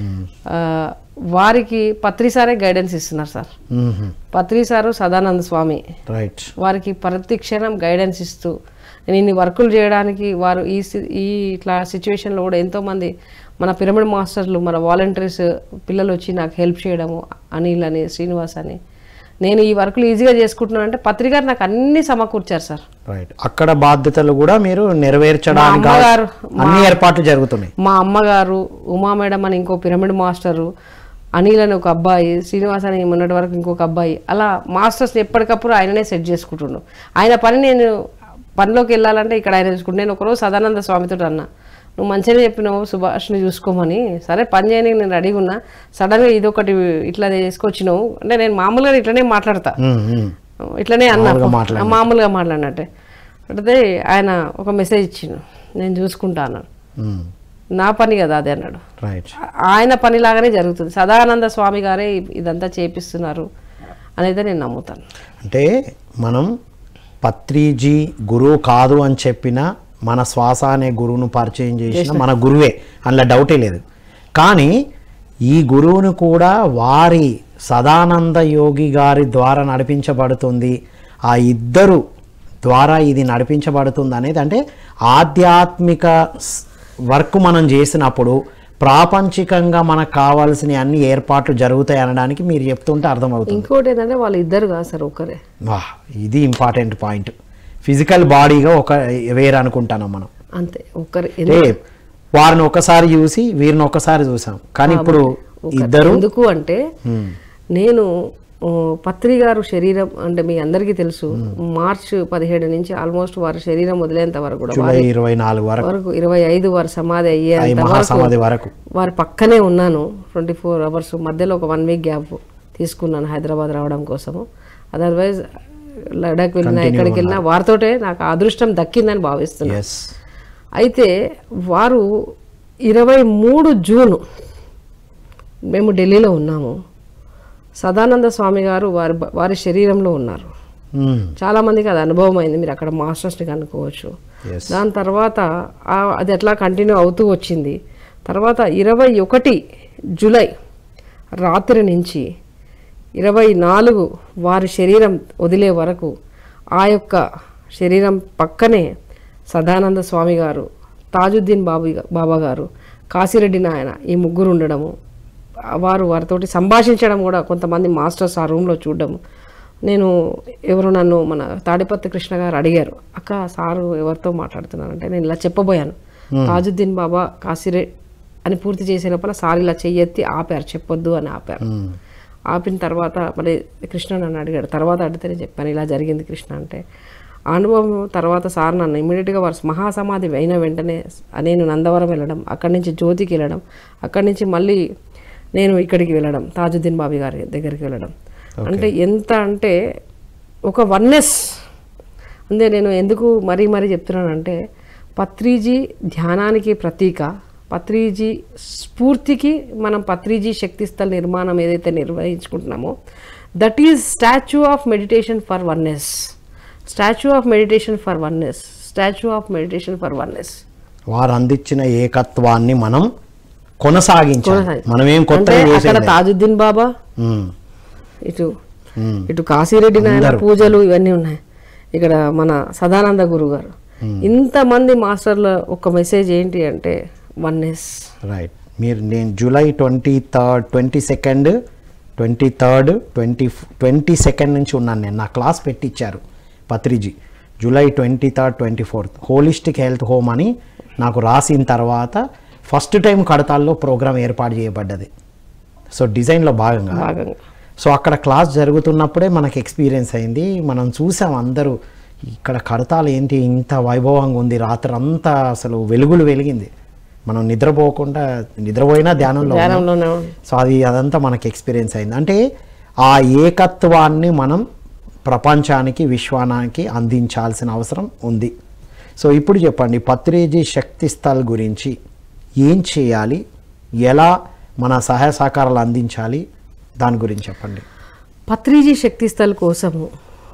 ఆ, వారికి పత్రిసారే గైడెన్స్ ఇస్తున్నారు సార్ పత్రిసారు సదానంద స్వామి రైట్ వారికి ప్రతి క్షణం గైడెన్స్ ఇస్తూ నేను ఇన్ని వర్కులు చేయడానికి వారు ఈ సి- ఈ ఇట్లా సిచ్యువేషన్లో కూడా ఎంతోమంది మన పిరమిడ్ మాస్టర్లు మన వాలంటీర్స్ పిల్లలు వచ్చి నాకు హెల్ప్ చేయడము అనిల్ అని శ్రీనివాస్ అని నేను ఈ వర్కులు ఈజీగా చేసుకుంటున్నాను అంటే పత్రికారు నాకు అన్ని సమకూర్చారు సార్ రైట్ అక్కడ బాధ్యతలు కూడా మీరు నెరవేర్చడానికి మా అమ్మగారు, అన్ని ఏర్పాట్లు జరుగుతున్నాయి మా అమ్మగారు ఉమా మేడం అని ఇంకో పిరమిడ్ మాస్టరు అనిల్ అని ఒక అబ్బాయి శ్రీనివాస్ అని మొన్నటి వరకు ఇంకొక అబ్బాయి అలా మాస్టర్స్ ఎప్పటికప్పుడు ఆయననే సెట్ చేసుకుంటుండు ఆయన పని నేను పనిలోకి వెళ్ళాలంటే ఇక్కడ ఆయన చూసుకుంటు నేను ఒకరోజు సదానంద స్వామితో అన్నా నువ్వు మంచిగా చెప్పినావు సుభాష్ని చూసుకోమని సరే పని చేయడానికి నేను రెడీగా ఉన్నా సడన్గా ఇదొకటి ఇట్లా చేసుకొచ్చినావు అంటే నేను మామూలుగా ఇట్లనే మాట్లాడతా ఉమ్, ఉమ్. ఇట్లనే అన్నా మామూలుగా మాట్లాడినట్టు. మామూలుగా మాట్లాడినట్టే అంటే ఆయన ఒక మెసేజ్ ఇచ్చిండు నేను చూసుకుంటా అన్నాడు ఉమ్, నా పని కదా అది అన్నాడు రైట్ ఆయన పనిలాగానే జరుగుతుంది సదానంద స్వామి గారే ఇదంతా చేపిస్తున్నారు అనేది నేను నమ్ముతాను అంటే మనం పత్రిజీ గురువు కాదు అని చెప్పిన మన శ్వాస అనే గురువును పరిచయం చేసిన మన గురువే అందులో డౌటే లేదు కానీ ఈ గురువును కూడా వారి సదానంద యోగి గారి ద్వారా నడిపించబడుతుంది ఆ ఇద్దరు ద్వారా ఇది నడిపించబడుతుంది అనేది అంటే ఆధ్యాత్మిక స్- వర్క్ మనం చేసినప్పుడు ప్రాపంచికంగా మనకు కావాల్సిన అన్ని ఏర్పాట్లు జరుగుతాయి అనడానికి మీరు చెప్తుంటే అర్థమవుతుంది ఇంకోటి ఏంటంటే వాళ్ళు ఇద్దరు కాదు సార్ ఒకరే వాహ్ ఇది ఇంపార్టెంట్ పాయింట్ ఫిజికల్ బాడీగా ఒక వేరు అనుకుంటాను మనం అంతే ఒకరే అంటే వారిని ఒకసారి చూసి వీరిని ఒకసారి చూసాం కానీ ఇప్పుడు ఇద్దరు ఎందుకు అంటే నేను ఆ, పత్రి గారు శరీరం అంటే మీ అందరికీ తెలుసు మార్చ్ పదిహేడు నుంచి ఆల్మోస్ట్ వారి శరీరం వదిలేంత వరకు కూడా జూలై ఇరవై నాలుగు వరకు వరకు ఇరవై ఐదు వారి సమాధి ఈ అయ్యేంత వరకు మహాసమాధి వరకు వారి పక్కనే ఉన్నాను ట్వంటీ ఫోర్ అవర్స్ మధ్యలో ఒక వన్ వీక్ గ్యాప్ తీసుకున్నాను హైదరాబాద్ రావడం కోసము అదర్వైజ్ లడాక్ వెళ్ళినా ఎక్కడికి వెళ్ళినా వారితోటే నాకు ఆ అదృష్టం దక్కిందని భావిస్తున్నాను ఎస్ అయితే వారు ఇరవై మూడు జూన్ మేము ఢిల్లీలో ఉన్నాము సదానంద స్వామి గారు వారి వారి శరీరంలో ఉన్నారు చాలామందికి అది అనుభవం అయింది మీరు అక్కడ మాస్టర్స్ని కనుక్కోవచ్చు ఎస్ దాని తర్వాత ఆ- అది ఎట్లా కంటిన్యూ అవుతూ వచ్చింది తర్వాత ఇరవై ఒకటి జూలై రాత్రి నుంచి ఇరవై నాలుగు వారి శరీరం వదిలే వరకు ఆ యొక్క శరీరం పక్కనే సదానంద స్వామి గారు తాజుద్దీన్ బాబు బాబా గారు కాశీరెడ్డి నాయన ఈ ముగ్గురు ఉండడము వారు వారితోటి సంభాషించడం కూడా కొంతమంది మాస్టర్స్ ఆ రూమ్లో చూడడము నేను ఎవరు నన్ను మన తాడిపత్రి కృష్ణ గారు అడిగారు అక్క సారు ఎవరితో మాట్లాడుతున్నారంటే నేను ఇలా చెప్పబోయాను తాజుద్దీన్ బాబా కాసిరే అని పూర్తి చేసే లోపల సార్ ఇలా చెయ్యెత్తి ఆపారు చెప్పొద్దు అని ఆపారు ఆపిన తర్వాత మరి కృష్ణ నన్ను అడిగాడు తర్వాత అడిగితే నేను చెప్పాను ఇలా జరిగింది కృష్ణ అంటే ఆ అనుభవం తర్వాత సార్ నన్ను ఇమీడియట్గా వారు మహాసమాధి అయిన వెంటనే నేను నందవరం వెళ్ళడం అక్కడి నుంచి జ్యోతికి వెళ్ళడం అక్కడి నుంచి మళ్ళీ నేను ఇక్కడికి వెళ్ళడం తాజుద్దీన్ బాబీ గారి దగ్గరికి వెళ్ళడం అంటే ఎంత అంటే ఒక వన్నెస్ అంతే నేను ఎందుకు మరీ మరీ చెప్తున్నానంటే పత్రిజీ ధ్యానానికి ప్రతీక పత్రిజీ స్ఫూర్తికి మనం పత్రిజీ శక్తిస్థల్ నిర్మాణం ఏదైతే నిర్వహించుకుంటున్నామో that is statue of meditation for oneness statue of meditation for oneness statue of meditation for oneness వారు అందించిన ఏకత్వాన్ని మనం కొనసాగించాలి మనం ఏం కొత్త అంటే అక్కడ తాజుద్దీన్ బాబా ఇటు ఇటు కాశీరెడ్డి నాయన పూజలు ఇవన్నీ ఉన్నాయి ఇక్కడ మన సదానంద గురువు గారు ఇంతమంది మాస్టర్ల ఒక మెసేజ్ ఏంటి అంటే వన్నెస్ రైట్ మీరు నేను July twenty third twenty second twenty third twenty twenty second నుంచి ఉన్నాను నేను నా క్లాస్ పెట్టించారు Patriji July twenty third twenty fourth holistic health home అని నాకు రాసిన తర్వాత ఫస్ట్ టైం కడతాల్లో ప్రోగ్రామ్ ఏర్పాటు చేయబడ్డది సో డిజైన్లో భాగంగా భాగంగా సో అక్కడ క్లాస్ జరుగుతున్నప్పుడే మనకి ఎక్స్పీరియన్స్ అయింది మనం చూసాం అందరూ ఇక్కడ కడతాలు ఏంటి ఇంత వైభవంగా ఉంది రాత్రి అంతా అసలు వెలుగులు వెలిగింది మనం నిద్రపోకుండా నిద్రపోయినా ధ్యానంలో ఉన్నాం. ధ్యానంలోనే ఉంది. సో అది అదంతా మనకి ఎక్స్పీరియన్స్ అయింది అంటే ఆ ఏకత్వాన్ని మనం ప్రపంచానికి విశ్వానికి అందించాల్సిన అవసరం ఉంది సో ఇప్పుడు చెప్పండి పత్రిజీ శక్తి స్థల్ గురించి ఏం చేయాలి ఎలా మన సహాయ సహకారాలు అందించాలి దాని గురించి చెప్పండి పత్రిజీ శక్తిస్థల్ కోసము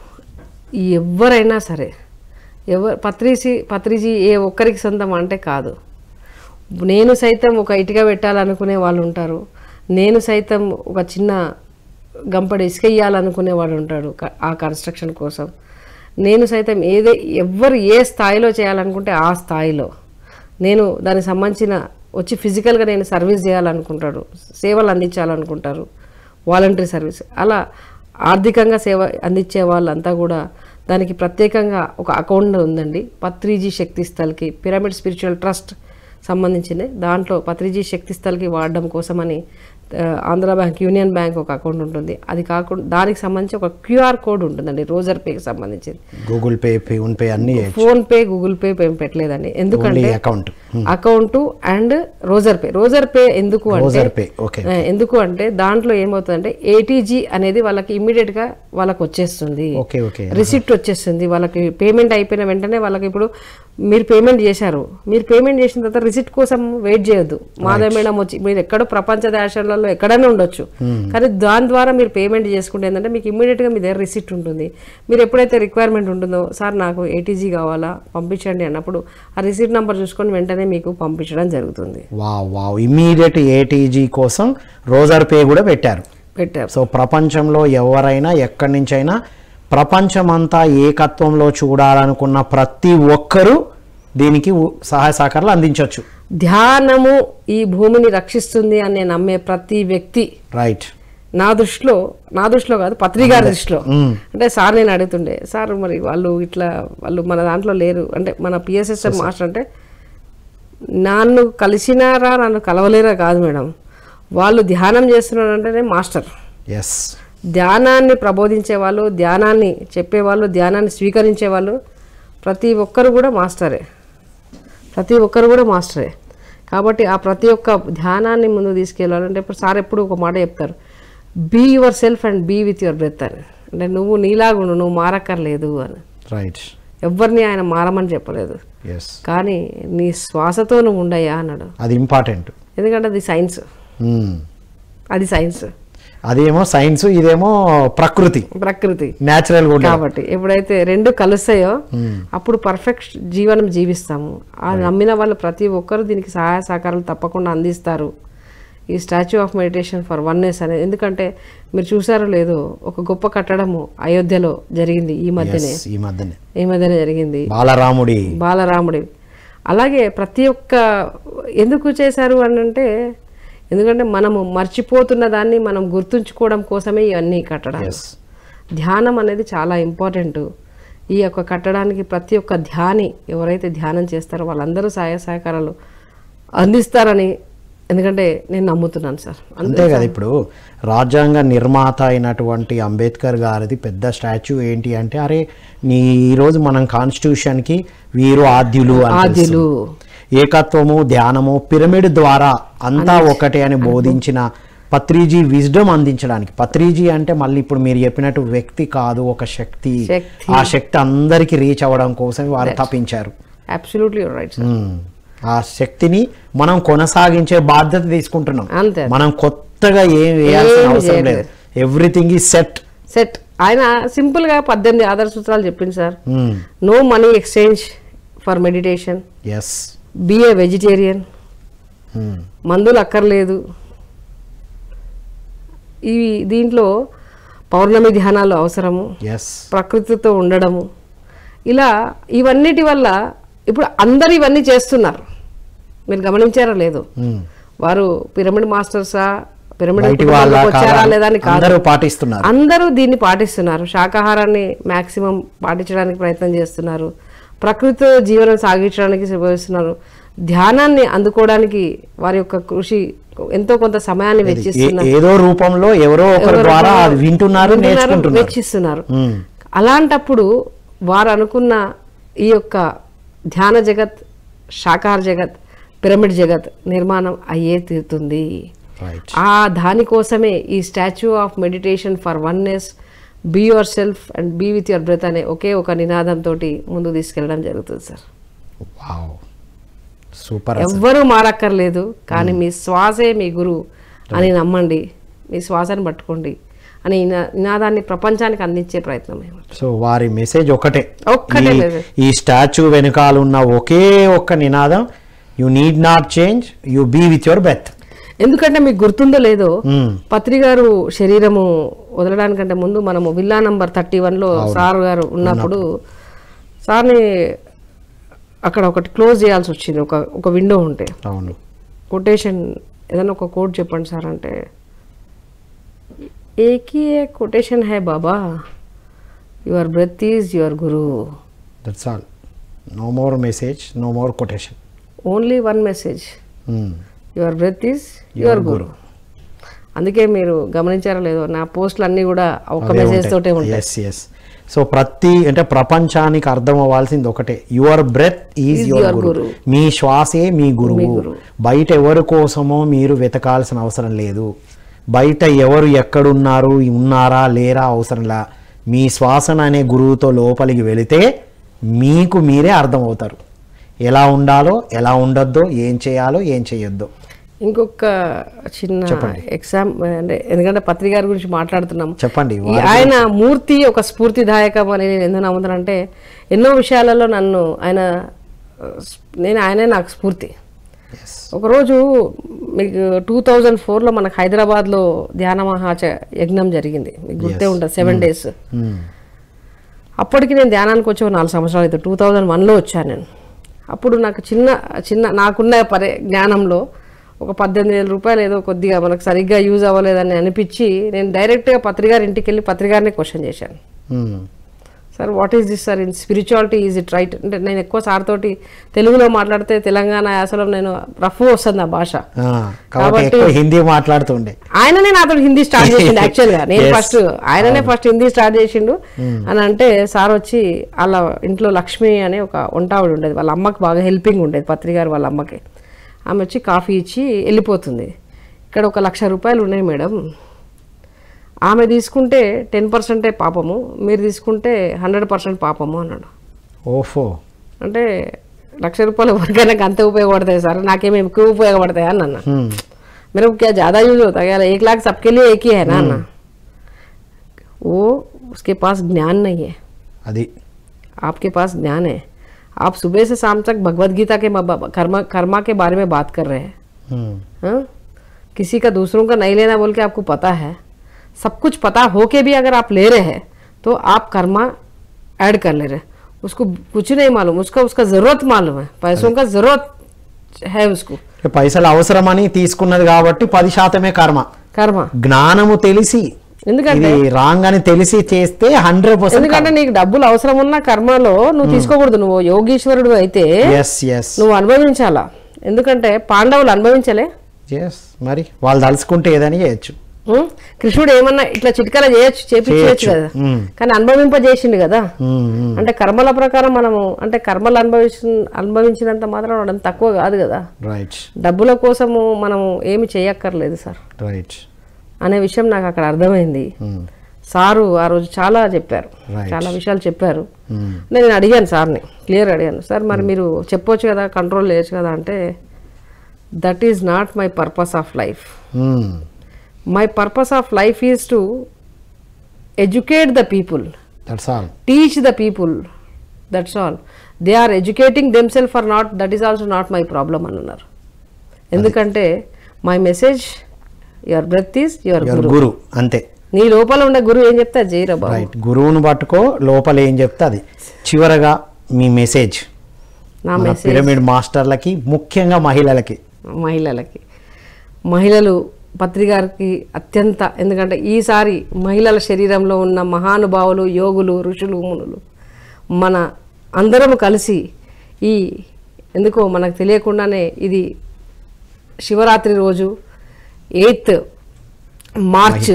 ఎవరైనా సరే ఎవరు పత్రిజీ పత్రిజీ ఏ ఒక్కరికి సొంతం అంటే కాదు నేను సైతం ఒక ఇటుక పెట్టాలనుకునే వాళ్ళు ఉంటారు నేను సైతం ఒక చిన్న గంపడి ఇసుక ఇయ్యాలనుకునే వాడు ఉంటాడు క- ఆ కన్స్ట్రక్షన్ కోసం నేను సైతం ఏదే ఎవ్వరు ఏ స్థాయిలో చేయాలనుకుంటే ఆ స్థాయిలో నేను దానికి సంబంధించిన వచ్చి ఫిజికల్గా నేను సర్వీస్ చేయాలనుకుంటాడు సేవలు అందించాలనుకుంటారు వాలంటరీ సర్వీస్ అలా ఆర్థికంగా సేవ అందించే వాళ్ళంతా కూడా దానికి ప్రత్యేకంగా ఒక అకౌంట్ ఉందండి పత్రిజీ శక్తి స్థల్కి పిరమిడ్ స్పిరిచువల్ ట్రస్ట్ సంబంధించింది దాంట్లో పత్రిజీ శక్తి స్థల్కి వాడడం కోసమని ఆ, ఆంధ్ర బ్యాంక్ యూనియన్ బ్యాంక్ ఒక అకౌంట్ ఉంటుంది అది కాకుండా దానికి సంబంధించి ఒక క్యూఆర్ కోడ్ ఉంటుందండి రోజర్ పేకి సంబంధించింది గూగుల్ పే ఫోన్ పే అన్నీ ఫోన్ పే గూగుల్ పే ఏం పెట్టలేదండి ఎందుకంటే only account account and Razorpay Razorpay ఎందుకు అంటే రోజర్ పే ఓకే ఆ, ఎందుకు అంటే దాంట్లో ఏమవుతుందంటే ఏటీజీ అనేది వాళ్ళకి ఇమ్మీడియట్ గా వాళ్ళకి వచ్చేస్తుంది ఓకే ఓకే రిసిప్ట్ వచ్చేస్తుంది వాళ్ళకి పేమెంట్ అయిపోయిన వెంటనే వాళ్ళకి ఇప్పుడు మీరు పేమెంట్ చేశారు మీరు పేమెంట్ చేసిన తర్వాత రిసిప్ట్ కోసం వెయిట్ చేయొద్దు మాధవ మేడం వచ్చి మీరు ఎక్కడో ప్రపంచ దేశాలలో ఎక్కడైనా ఉండొచ్చు కానీ దాని ద్వారా మీరు పేమెంట్ చేసుకుంటే ఏంటంటే మీకు ఇమ్మీడియట్ గా మీ దగ్గర రిసిప్ట్ ఉంటుంది మీరు ఎప్పుడైతే రిక్వైర్మెంట్ ఉంటుందో సార్ నాకు ఏటీజీ కావాలా పంపించండి అన్నప్పుడు ఆ రిసిప్ట్ నెంబర్ చూసుకొని వెంటనే మీకు పంపించడం జరుగుతుంది వావ్ వావ్ ఇమ్మీడియట్ ఏటీజీ కోసం రోజర్ పే కూడా పెట్టారు పెట్టారు సో ప్రపంచంలో ఎవరైనా ఎక్కడి నుంచైనా ప్రపంచమంతా ఏకత్వంలో చూడాలనుకున్న ప్రతి ఒక్కరూ దీనికి ఉ- సహాయ సహకారాలు అందించవచ్చు ధ్యానము ఈ భూమిని రక్షిస్తుంది అని నేను నమ్మే ప్రతి వ్యక్తి రైట్ నా దృష్టిలో నా దృష్టిలో కాదు పత్రికా దృష్టిలో అంటే సార్ నేను అడుగుతుండే సార్ మరి వాళ్ళు ఇట్లా వాళ్ళు మన దాంట్లో లేరు అంటే మన పిఎస్ఎస్ఎం మాస్టర్ అంటే నన్ను కలిసినారా నన్ను కలవలేరా కాదు మేడం వాళ్ళు ధ్యానం చేస్తున్నారంటేనే మాస్టర్ ఎస్ ధ్యానాన్ని ప్రబోధించే వాళ్ళు ధ్యానాన్ని చెప్పేవాళ్ళు ధ్యానాన్ని స్వీకరించే వాళ్ళు ప్రతి ఒక్కరు కూడా మాస్టరే ప్రతి ఒక్కరు కూడా మాస్టరే కాబట్టి ఆ ప్రతి ఒక్క ధ్యానాన్ని ముందు తీసుకెళ్ళాలంటే ఇప్పుడు సార్ ఎప్పుడు ఒక మాట చెప్తారు be yourself and be with your breath అని అంటే నువ్వు నీలాగుండు నువ్వు మారక్కర్లేదు అని రైట్ ఎవరిని ఆయన మారమని చెప్పలేదు ఎస్ కానీ నీ శ్వాసతో నువ్వు ఉండయా అన్నాడు అది ఇంపార్టెంట్ ఎందుకంటే అది సైన్స్ అది సైన్స్ అదేమో సైన్స్ ఇదేమో ప్రకృతి ప్రకృతి న్యాచురల్గా ఉంటుంది కాబట్టి ఎప్పుడైతే రెండు కలుస్తాయో అప్పుడు పర్ఫెక్ట్ జీవనం జీవిస్తాము ఆ నమ్మిన వాళ్ళు ప్రతి ఒక్కరు దీనికి సహాయ సహకారాలు తప్పకుండా అందిస్తారు ఈ statue of meditation for oneness అనేది ఎందుకంటే మీరు చూసారో లేదో ఒక గొప్ప కట్టడము అయోధ్యలో జరిగింది ఈ మధ్యనే Yes, ఈ మధ్యనే ఈ మధ్యనే జరిగింది బాలరాముడి బాలరాముడి అలాగే ప్రతి ఒక్క ఎందుకు చేశారు అని అంటే ఎందుకంటే మనము మర్చిపోతున్న దాన్ని మనం గుర్తుంచుకోవడం కోసమే ఇవన్నీ కట్టడాలు ఎస్ ధ్యానం అనేది చాలా ఇంపార్టెంట్ ఈ యొక్క కట్టడానికి ప్రతి ఒక్క ధ్యాని ఎవరైతే ధ్యానం చేస్తారో వాళ్ళందరూ సహాయ సహకారాలు అందిస్తారని ఎందుకంటే నేను నమ్ముతున్నాను సార్ అంతే కదా ఇప్పుడు రాజ్యాంగ నిర్మాత అయినటువంటి అంబేద్కర్ గారిది పెద్ద స్టాచ్యూ ఏంటి అంటే అరే నీ ఈరోజు మనం కాన్స్టిట్యూషన్కి వీరు ఆద్యులు అని ఆద్యులు. తెలుసు. ఏకత్వము ధ్యానము పిరమిడ్ ద్వారా అంతా ఒకటే అని బోధించిన పత్రిజీ విజ్డమ్ అందించడానికి పత్రిజీ అంటే మళ్ళీ ఇప్పుడు మీరు చెప్పినట్టు వ్యక్తి కాదు ఒక శక్తి శక్తి. ఆ శక్తి అందరికి రీచ్ అవ్వడం కోసం వారు తప్పించారు అబ్సల్యూట్లీ రైట్ సార్ ఉమ్. ఆ శక్తిని మనం కొనసాగించే బాధ్యత తీసుకుంటున్నాం అంతే. మనం కొత్తగా ఏం వేయాల్సిన ఏం అవసరం లేదు ఎవ్రీథింగ్ ఈ సెట్ సెట్ ఆయన సింపుల్ గా పద్దెనిమిది ఆధార సూత్రాలు చెప్పింది సార్ no money exchange for meditation yes be a vegetarian మందులు అక్కర్లేదు ఈ దీంట్లో పౌర్ణమి ధ్యానాలు అవసరము ఎస్ ప్రకృతితో ఉండడము ఇలా ఇవన్నిటి వల్ల ఇప్పుడు అందరు ఇవన్నీ చేస్తున్నారు మీరు గమనించారా లేదు వారు పిరమిడ్ మాస్టర్సా పిరమిడ్ బయటి వాళ్ళ కుటుంబంలోకి వచ్చారా కాదా? లేదా అని కాదు అందరూ పాటిస్తున్నారు అందరూ దీన్ని పాటిస్తున్నారు శాకాహారాన్ని మాక్సిమం పాటించడానికి ప్రయత్నం చేస్తున్నారు ప్రకృతితో జీవనం సాగించడానికి శ్రమిస్తున్నారు ధ్యానాన్ని అందుకోవడానికి వారి యొక్క కృషి ఎంతో కొంత సమయాన్ని ఏ- వెచ్చిస్తున్నారు ఏదో రూపంలో ఎవరో ఒకరి ద్వారా అది వింటున్నారు వింటున్నారు, నేర్చుకుంటున్నారు వెచ్చిస్తున్నారు మ్మ్. అలాంటప్పుడు వారు అనుకున్న ఈ యొక్క ధ్యాన జగత్ శాకాహార జగత్ పిరమిడ్ జగత్ నిర్మాణం అయ్యే తీరుతుంది రైట్ ఆ దానికోసమే ఈ statue of meditation for oneness be yourself and be with your breath అనే ఒకే ఒక నినాదంతో ముందుకు తీసుకెళ్ళడం జరుగుతుంది సార్ వావ్ సూపర్ ఎవ్వరూ మారక్కర్లేదు కానీ మీ శ్వాసే మీ గురువు అని నమ్మండి మీ శ్వాసని పట్టుకోండి అనే నినా- నినాదాన్ని ప్రపంచానికి అందించే ప్రయత్నం మేము సో వారి మెసేజ్ ఒకటే ఒక్కటే ఈ- message. ఈ స్టాచ్యూ వెనకాల ఉన్న ఒకే ఒక్క నినాదం you need not change you be with your breath ఎందుకంటే మీకు గుర్తుందో లేదో పత్రి గారు శరీరము వదలడానికంటే ముందు మనము విల్లా నంబర్ థర్టీ వన్లో సార్ గారు ఉన్నప్పుడు సార్ని అక్కడ ఒకటి క్లోజ్ చేయాల్సి వచ్చింది ఒక ఒక విండో ఉంటే అవును కొటేషన్ ఏదైనా ఒక కోడ్ చెప్పండి సార్ అంటే ఏకీ కొటేషన్ హై బాబా your breath is your guru that's all no more message no more quotation only one message your breath is your guru అందుకే మీరు గమనించారో లేదో నా పోస్టులు అన్నీ కూడా ఒక మెసేజ్ తోటే ఉంటాయి ఎస్ ఎస్ సో ప్రతి అంటే ప్రపంచానికి అర్థం అవ్వాల్సింది ఒకటే your breath is your guru మీ శ్వాసే మీ గురువు బయట ఎవరి కోసమో మీరు వెతకాల్సిన అవసరం లేదు బయట ఎవరు ఎక్కడున్నారు ఉన్నారా లేరా అవసరంలా మీ శ్వాసన అనే గురువుతో లోపలికి వెళితే మీకు మీరే అర్థం అవుతారు ఎలా ఉండాలో ఎలా ఉండొద్దో ఏం చేయాలో ఏం చేయొద్దో ఇంకొక చిన్న ఎగ్జామ్ అంటే ఎందుకంటే పత్రిక గారి గురించి మాట్లాడుతున్నాం చెప్పండి ఈ ఆయన మూర్తి ఒక స్ఫూర్తిదాయకం అని నేను ఎందుకు నమ్ముతానంటే ఎన్నో విషయాలలో నన్ను ఆయన ఆ, నేను ఆయనే నాకు స్ఫూర్తి ఎస్ ఒకరోజు మీకు టూ థౌజండ్ ఫోర్లో మనకు హైదరాబాద్లో ధ్యాన మహాచ యజ్ఞం జరిగింది మీకు గుర్తే ఉంటుంది సెవెన్ డేస్ అప్పటికి నేను ధ్యానానికి వచ్చి ఒక నాలుగు సంవత్సరాలు అయితే టూ థౌజండ్ వన్లో వచ్చాను నేను అప్పుడు నాకు చిన్న చిన్న నాకున్న పరి జ్ఞానంలో ఒక పద్దెనిమిది వేల రూపాయలు ఏదో కొద్దిగా మనకు సరిగ్గా యూజ్ అవ్వలేదని అనిపించి నేను డైరెక్ట్గా పత్రికారి ఇంటికి వెళ్ళి పత్రికారిని క్వశ్చన్ చేశాను sir what is this sir in spirituality is it right అంటే నేను ఎక్కువ సార్ తోటి తెలుగులో మాట్లాడితే తెలంగాణ యాసలో నేను రఫ్ వస్తుంది ఆ భాష కాబట్టి ఎక్కువ హిందీ మాట్లాడుతుండే ఆయననే నాతో హిందీ స్టార్ట్ చేసిండు యాక్చువల్ గా నేను Yes. ఫస్ట్ ఆయననే ఫస్ట్ హిందీ స్టార్ట్ చేసిండు అని అంటే సార్ వచ్చి వాళ్ళ ఇంట్లో లక్ష్మి అనే ఒక వంటావిడ ఉండేది వాళ్ళ అమ్మకి బాగా హెల్పింగ్ ఉండేది పత్రికారు వాళ్ళ అమ్మకి ఆమె వచ్చి కాఫీ ఇచ్చి వెళ్ళిపోతుంది ఇక్కడ ఒక లక్ష రూపాయలు ఉన్నాయి మేడం ఆమె తీసుకుంటే టెన్ పర్సెంటే పాపము మీరు తీసుకుంటే హండ్రెడ్ పర్సెంట్ పాపము అన్నాడు ఓఫో అంటే లక్ష రూపాయలు ఎవరికైనా అంతే ఉపయోగపడతాయి సార్ नाकेम ఎక్కువ ఉపయోగపడతాయి అని అన్న मेरे को क्या ज़्यादा यूज होता है क्या एक लाख सबके लिए एक ही है ना ना वो उसके पास ज्ञान नहीं है అది आपके पास ज्ञान है आप सुबह से शाम तक भगवत गीता के ब- ब- कर्मा कर्मा के बारे में बात कर रहे हैं Hmm. हाँ? किसी का दूसरों का नहीं लेना बोल के आपको पता है सब कुछ पता हो के भी अगर आप ले रहे हैं तो आप कर्मा ऐड कर ले रहे हैं उसको कुछ नहीं मालूम उसका उसका जरूरत मालूम है पैसों का जरूरत है उसको పైసలు అవసరమని తీసుకున్నది కాబట్టి పది శాతమే కర్మ कर्मा జ్ఞానము తెలిసి ఎందుకంటే ఇది రాంగ్ అని తెలిసి చేస్తే హండ్రెడ్ పర్సెంట్ ఎందుకంటే నీకు డబ్బులు అవసరం ఉన్న కర్మలో నువ్వు తీసుకోకూడదు నువ్వు యోగీశ్వరుడు అయితే ఎస్ ఎస్ నువ్వు అనుభవించాలా ఎందుకంటే పాండవులు అనుభవించలే ఎస్ మరి వాళ్ళు తలుచుకుంటే ఏదని చేయొచ్చు ఉం? కృష్ణుడు ఏమన్నా ఇట్లా చిటికల చేయొచ్చు చేపించవచ్చు చేయొచ్చు. కదా ఉం. కానీ అనుభవింపజేసిండు కదా ఉమ్, ఉమ్. అంటే కర్మల ప్రకారం మనము అంటే కర్మలు అనుభవించి అనుభవించినంత మాత్రం వాడు అంత తక్కువ కాదు కదా రైట్ డబ్బుల కోసము మనము ఏమి చేయక్కర్లేదు సార్ రైట్ అనే విషయం నాకు అక్కడ అర్థమైంది ఉమ్, సారు ఆ రోజు చాలా చెప్పారు Right. చాలా విషయాలు చెప్పారు ఉమ్, నేను అడిగాను సార్ని క్లియర్ అడిగాను సార్ మరి మీరు చెప్పొచ్చు కదా కంట్రోల్ చేయొచ్చు కదా అంటే that is not my purpose of life um, my purpose of life is to educate the people that's all teach the people that's all they are educating them self are not that is also not my problem అని అన్నారు ఎందుకంటే my message your breath is your your guru guru అంతే నీ లోపల ఉండే గురువు ఏం చెప్తే అది చేయరా బాబు రైట్ గురువును పట్టుకో లోపల ఏం చెప్తే అది చివరగా మీ మెసేజ్ నా మన మెసేజ్ పిరమిడ్ మాస్టర్లకి ముఖ్యంగా మహిళలకి మహిళలకి మహిళలు పత్రికారికి అత్యంత ఎందుకంటే ఈసారి మహిళల శరీరంలో ఉన్న మహానుభావులు యోగులు ఋషులు మునులు మన అందరం కలిసి ఈ ఎందుకో మనకు తెలియకుండానే ఇది శివరాత్రి రోజు ఎయిత్ మార్చ్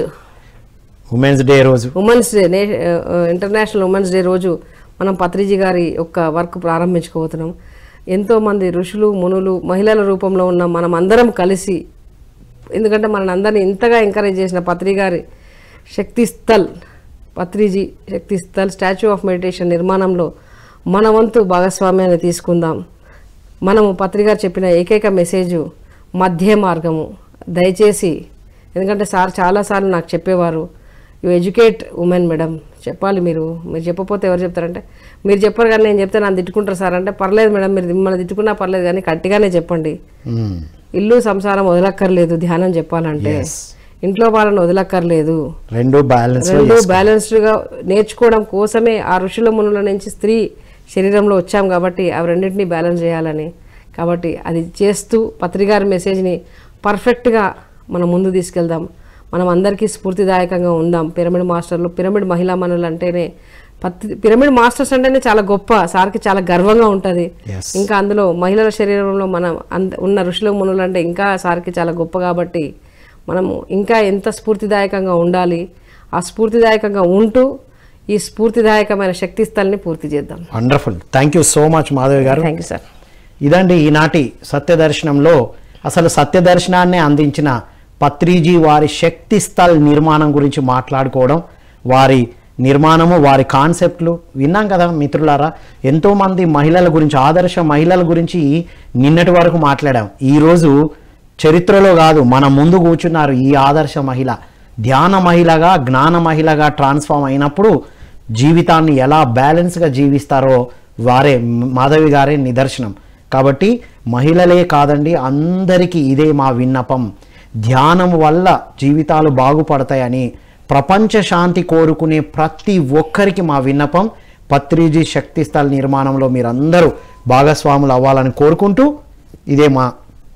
ఉమెన్స్ డే రోజు ఉమెన్స్ డే నే ఇంటర్నేషనల్ ఉమెన్స్ డే రోజు మనం పత్రిజీ గారి యొక్క వర్క్ ప్రారంభించుకోబోతున్నాం ఎంతోమంది ఋషులు మునులు మహిళల రూపంలో ఉన్న మనం అందరం కలిసి ఎందుకంటే మన అందరిని ఇంతగా ఎంకరేజ్ చేసిన పత్రి గారి Shakti Sthal Patriji Shakti Sthal statue of meditation నిర్మాణంలో మన వంతు భాగస్వామ్యాన్ని తీసుకుందాం మనము పత్రిగారు చెప్పిన ఏకైక మెసేజ్ మధ్య మార్గము దయచేసి ఎందుకంటే సార్ చాలాసార్లు నాకు చెప్పేవారు యు ఎడ్యుకేట్ ఉమెన్ మేడం చెప్పాలి మీరు మీరు చెప్పకపోతే ఎవరు చెప్తారంటే మీరు చెప్పరు కానీ నేను చెప్తే నన్ను తిట్టుకుంటారు సార్ అంటే పర్లేదు మేడం మీరు మిమ్మల్ని తిట్టుకున్నా పర్లేదు కానీ గట్టిగానే చెప్పండి ఉమ్, ఇల్లు సంసారం వదలక్కర్లేదు ధ్యానం చెప్పాలంటే Yes. ఇంట్లో వాళ్ళని వదలక్కర్లేదు రెండు బ్యాలెన్స్ రెండు బ్యాలెన్స్డ్గా నేర్చుకోవడం కోసమే ఆ ఋషుల మునుల నుంచి స్త్రీ శరీరంలో వచ్చాం కాబట్టి అవి రెండింటినీ బ్యాలెన్స్ చేయాలని కాబట్టి అది చేస్తూ పత్రికారి మెసేజ్ని పర్ఫెక్ట్గా మనం ముందు తీసుకెళ్దాం మనం అందరికీ స్ఫూర్తిదాయకంగా ఉందాం పిరమిడ్ మాస్టర్లు పిరమిడ్ మహిళా మనులు అంటేనే పత్రి పిరమిడ్ మాస్టర్స్ అంటేనే చాలా గొప్ప సార్కి చాలా గర్వంగా ఉంటుంది Yes. ఇంకా అందులో మహిళల శరీరంలో మనం అంత ఉన్న ఋషుల మునులు అంటే ఇంకా సార్కి చాలా గొప్ప కాబట్టి మనము ఇంకా ఎంత స్ఫూర్తిదాయకంగా ఉండాలి ఆ స్ఫూర్తిదాయకంగా ఉంటూ ఈ స్ఫూర్తిదాయకమైన శక్తి స్థల్ని పూర్తి చేద్దాం wonderful thank you so much Madhavi గారు థ్యాంక్ యూ సార్ ఇదండి ఈనాటి సత్యదర్శనంలో అసలు సత్యదర్శనాన్ని అందించిన పత్రిజీ వారి శక్తి స్థల్ నిర్మాణం గురించి మాట్లాడుకోవడం వారి నిర్మాణము వారి కాన్సెప్ట్లు విన్నాం కదా మిత్రులారా ఎంతోమంది మహిళల గురించి ఆదర్శ మహిళల గురించి నిన్నటి వరకు మాట్లాడాం ఈరోజు చరిత్రలో కాదు మన ముందు కూర్చున్నారు ఈ ఆదర్శ మహిళ ధ్యాన మహిళగా జ్ఞాన మహిళగా ట్రాన్స్ఫామ్ అయినప్పుడు జీవితాన్ని ఎలా బ్యాలెన్స్గా జీవిస్తారో వారే మాధవి గారే నిదర్శనం కాబట్టి మహిళలే కాదండి అందరికీ ఇదే మా విన్నపం ధ్యానం వల్ల జీవితాలు బాగుపడతాయని ప్రపంచ శాంతి కోరుకునే ప్రతి ఒక్కరికి మా విన్నపం పత్రిజీ శక్తి స్థల నిర్మాణంలో మీరందరూ భాగస్వాములు అవ్వాలని కోరుకుంటూ ఇదే మా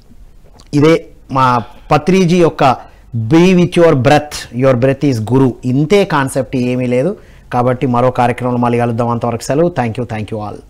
ఇదే మా పత్రిజీ యొక్క be with your breath your breath is guru ఇంతే కాన్సెప్ట్ ఏమీ లేదు కాబట్టి మరో కార్యక్రమంలో మళ్ళీ కలుద్దాం అంతవరకు సెలవు thank you thank you all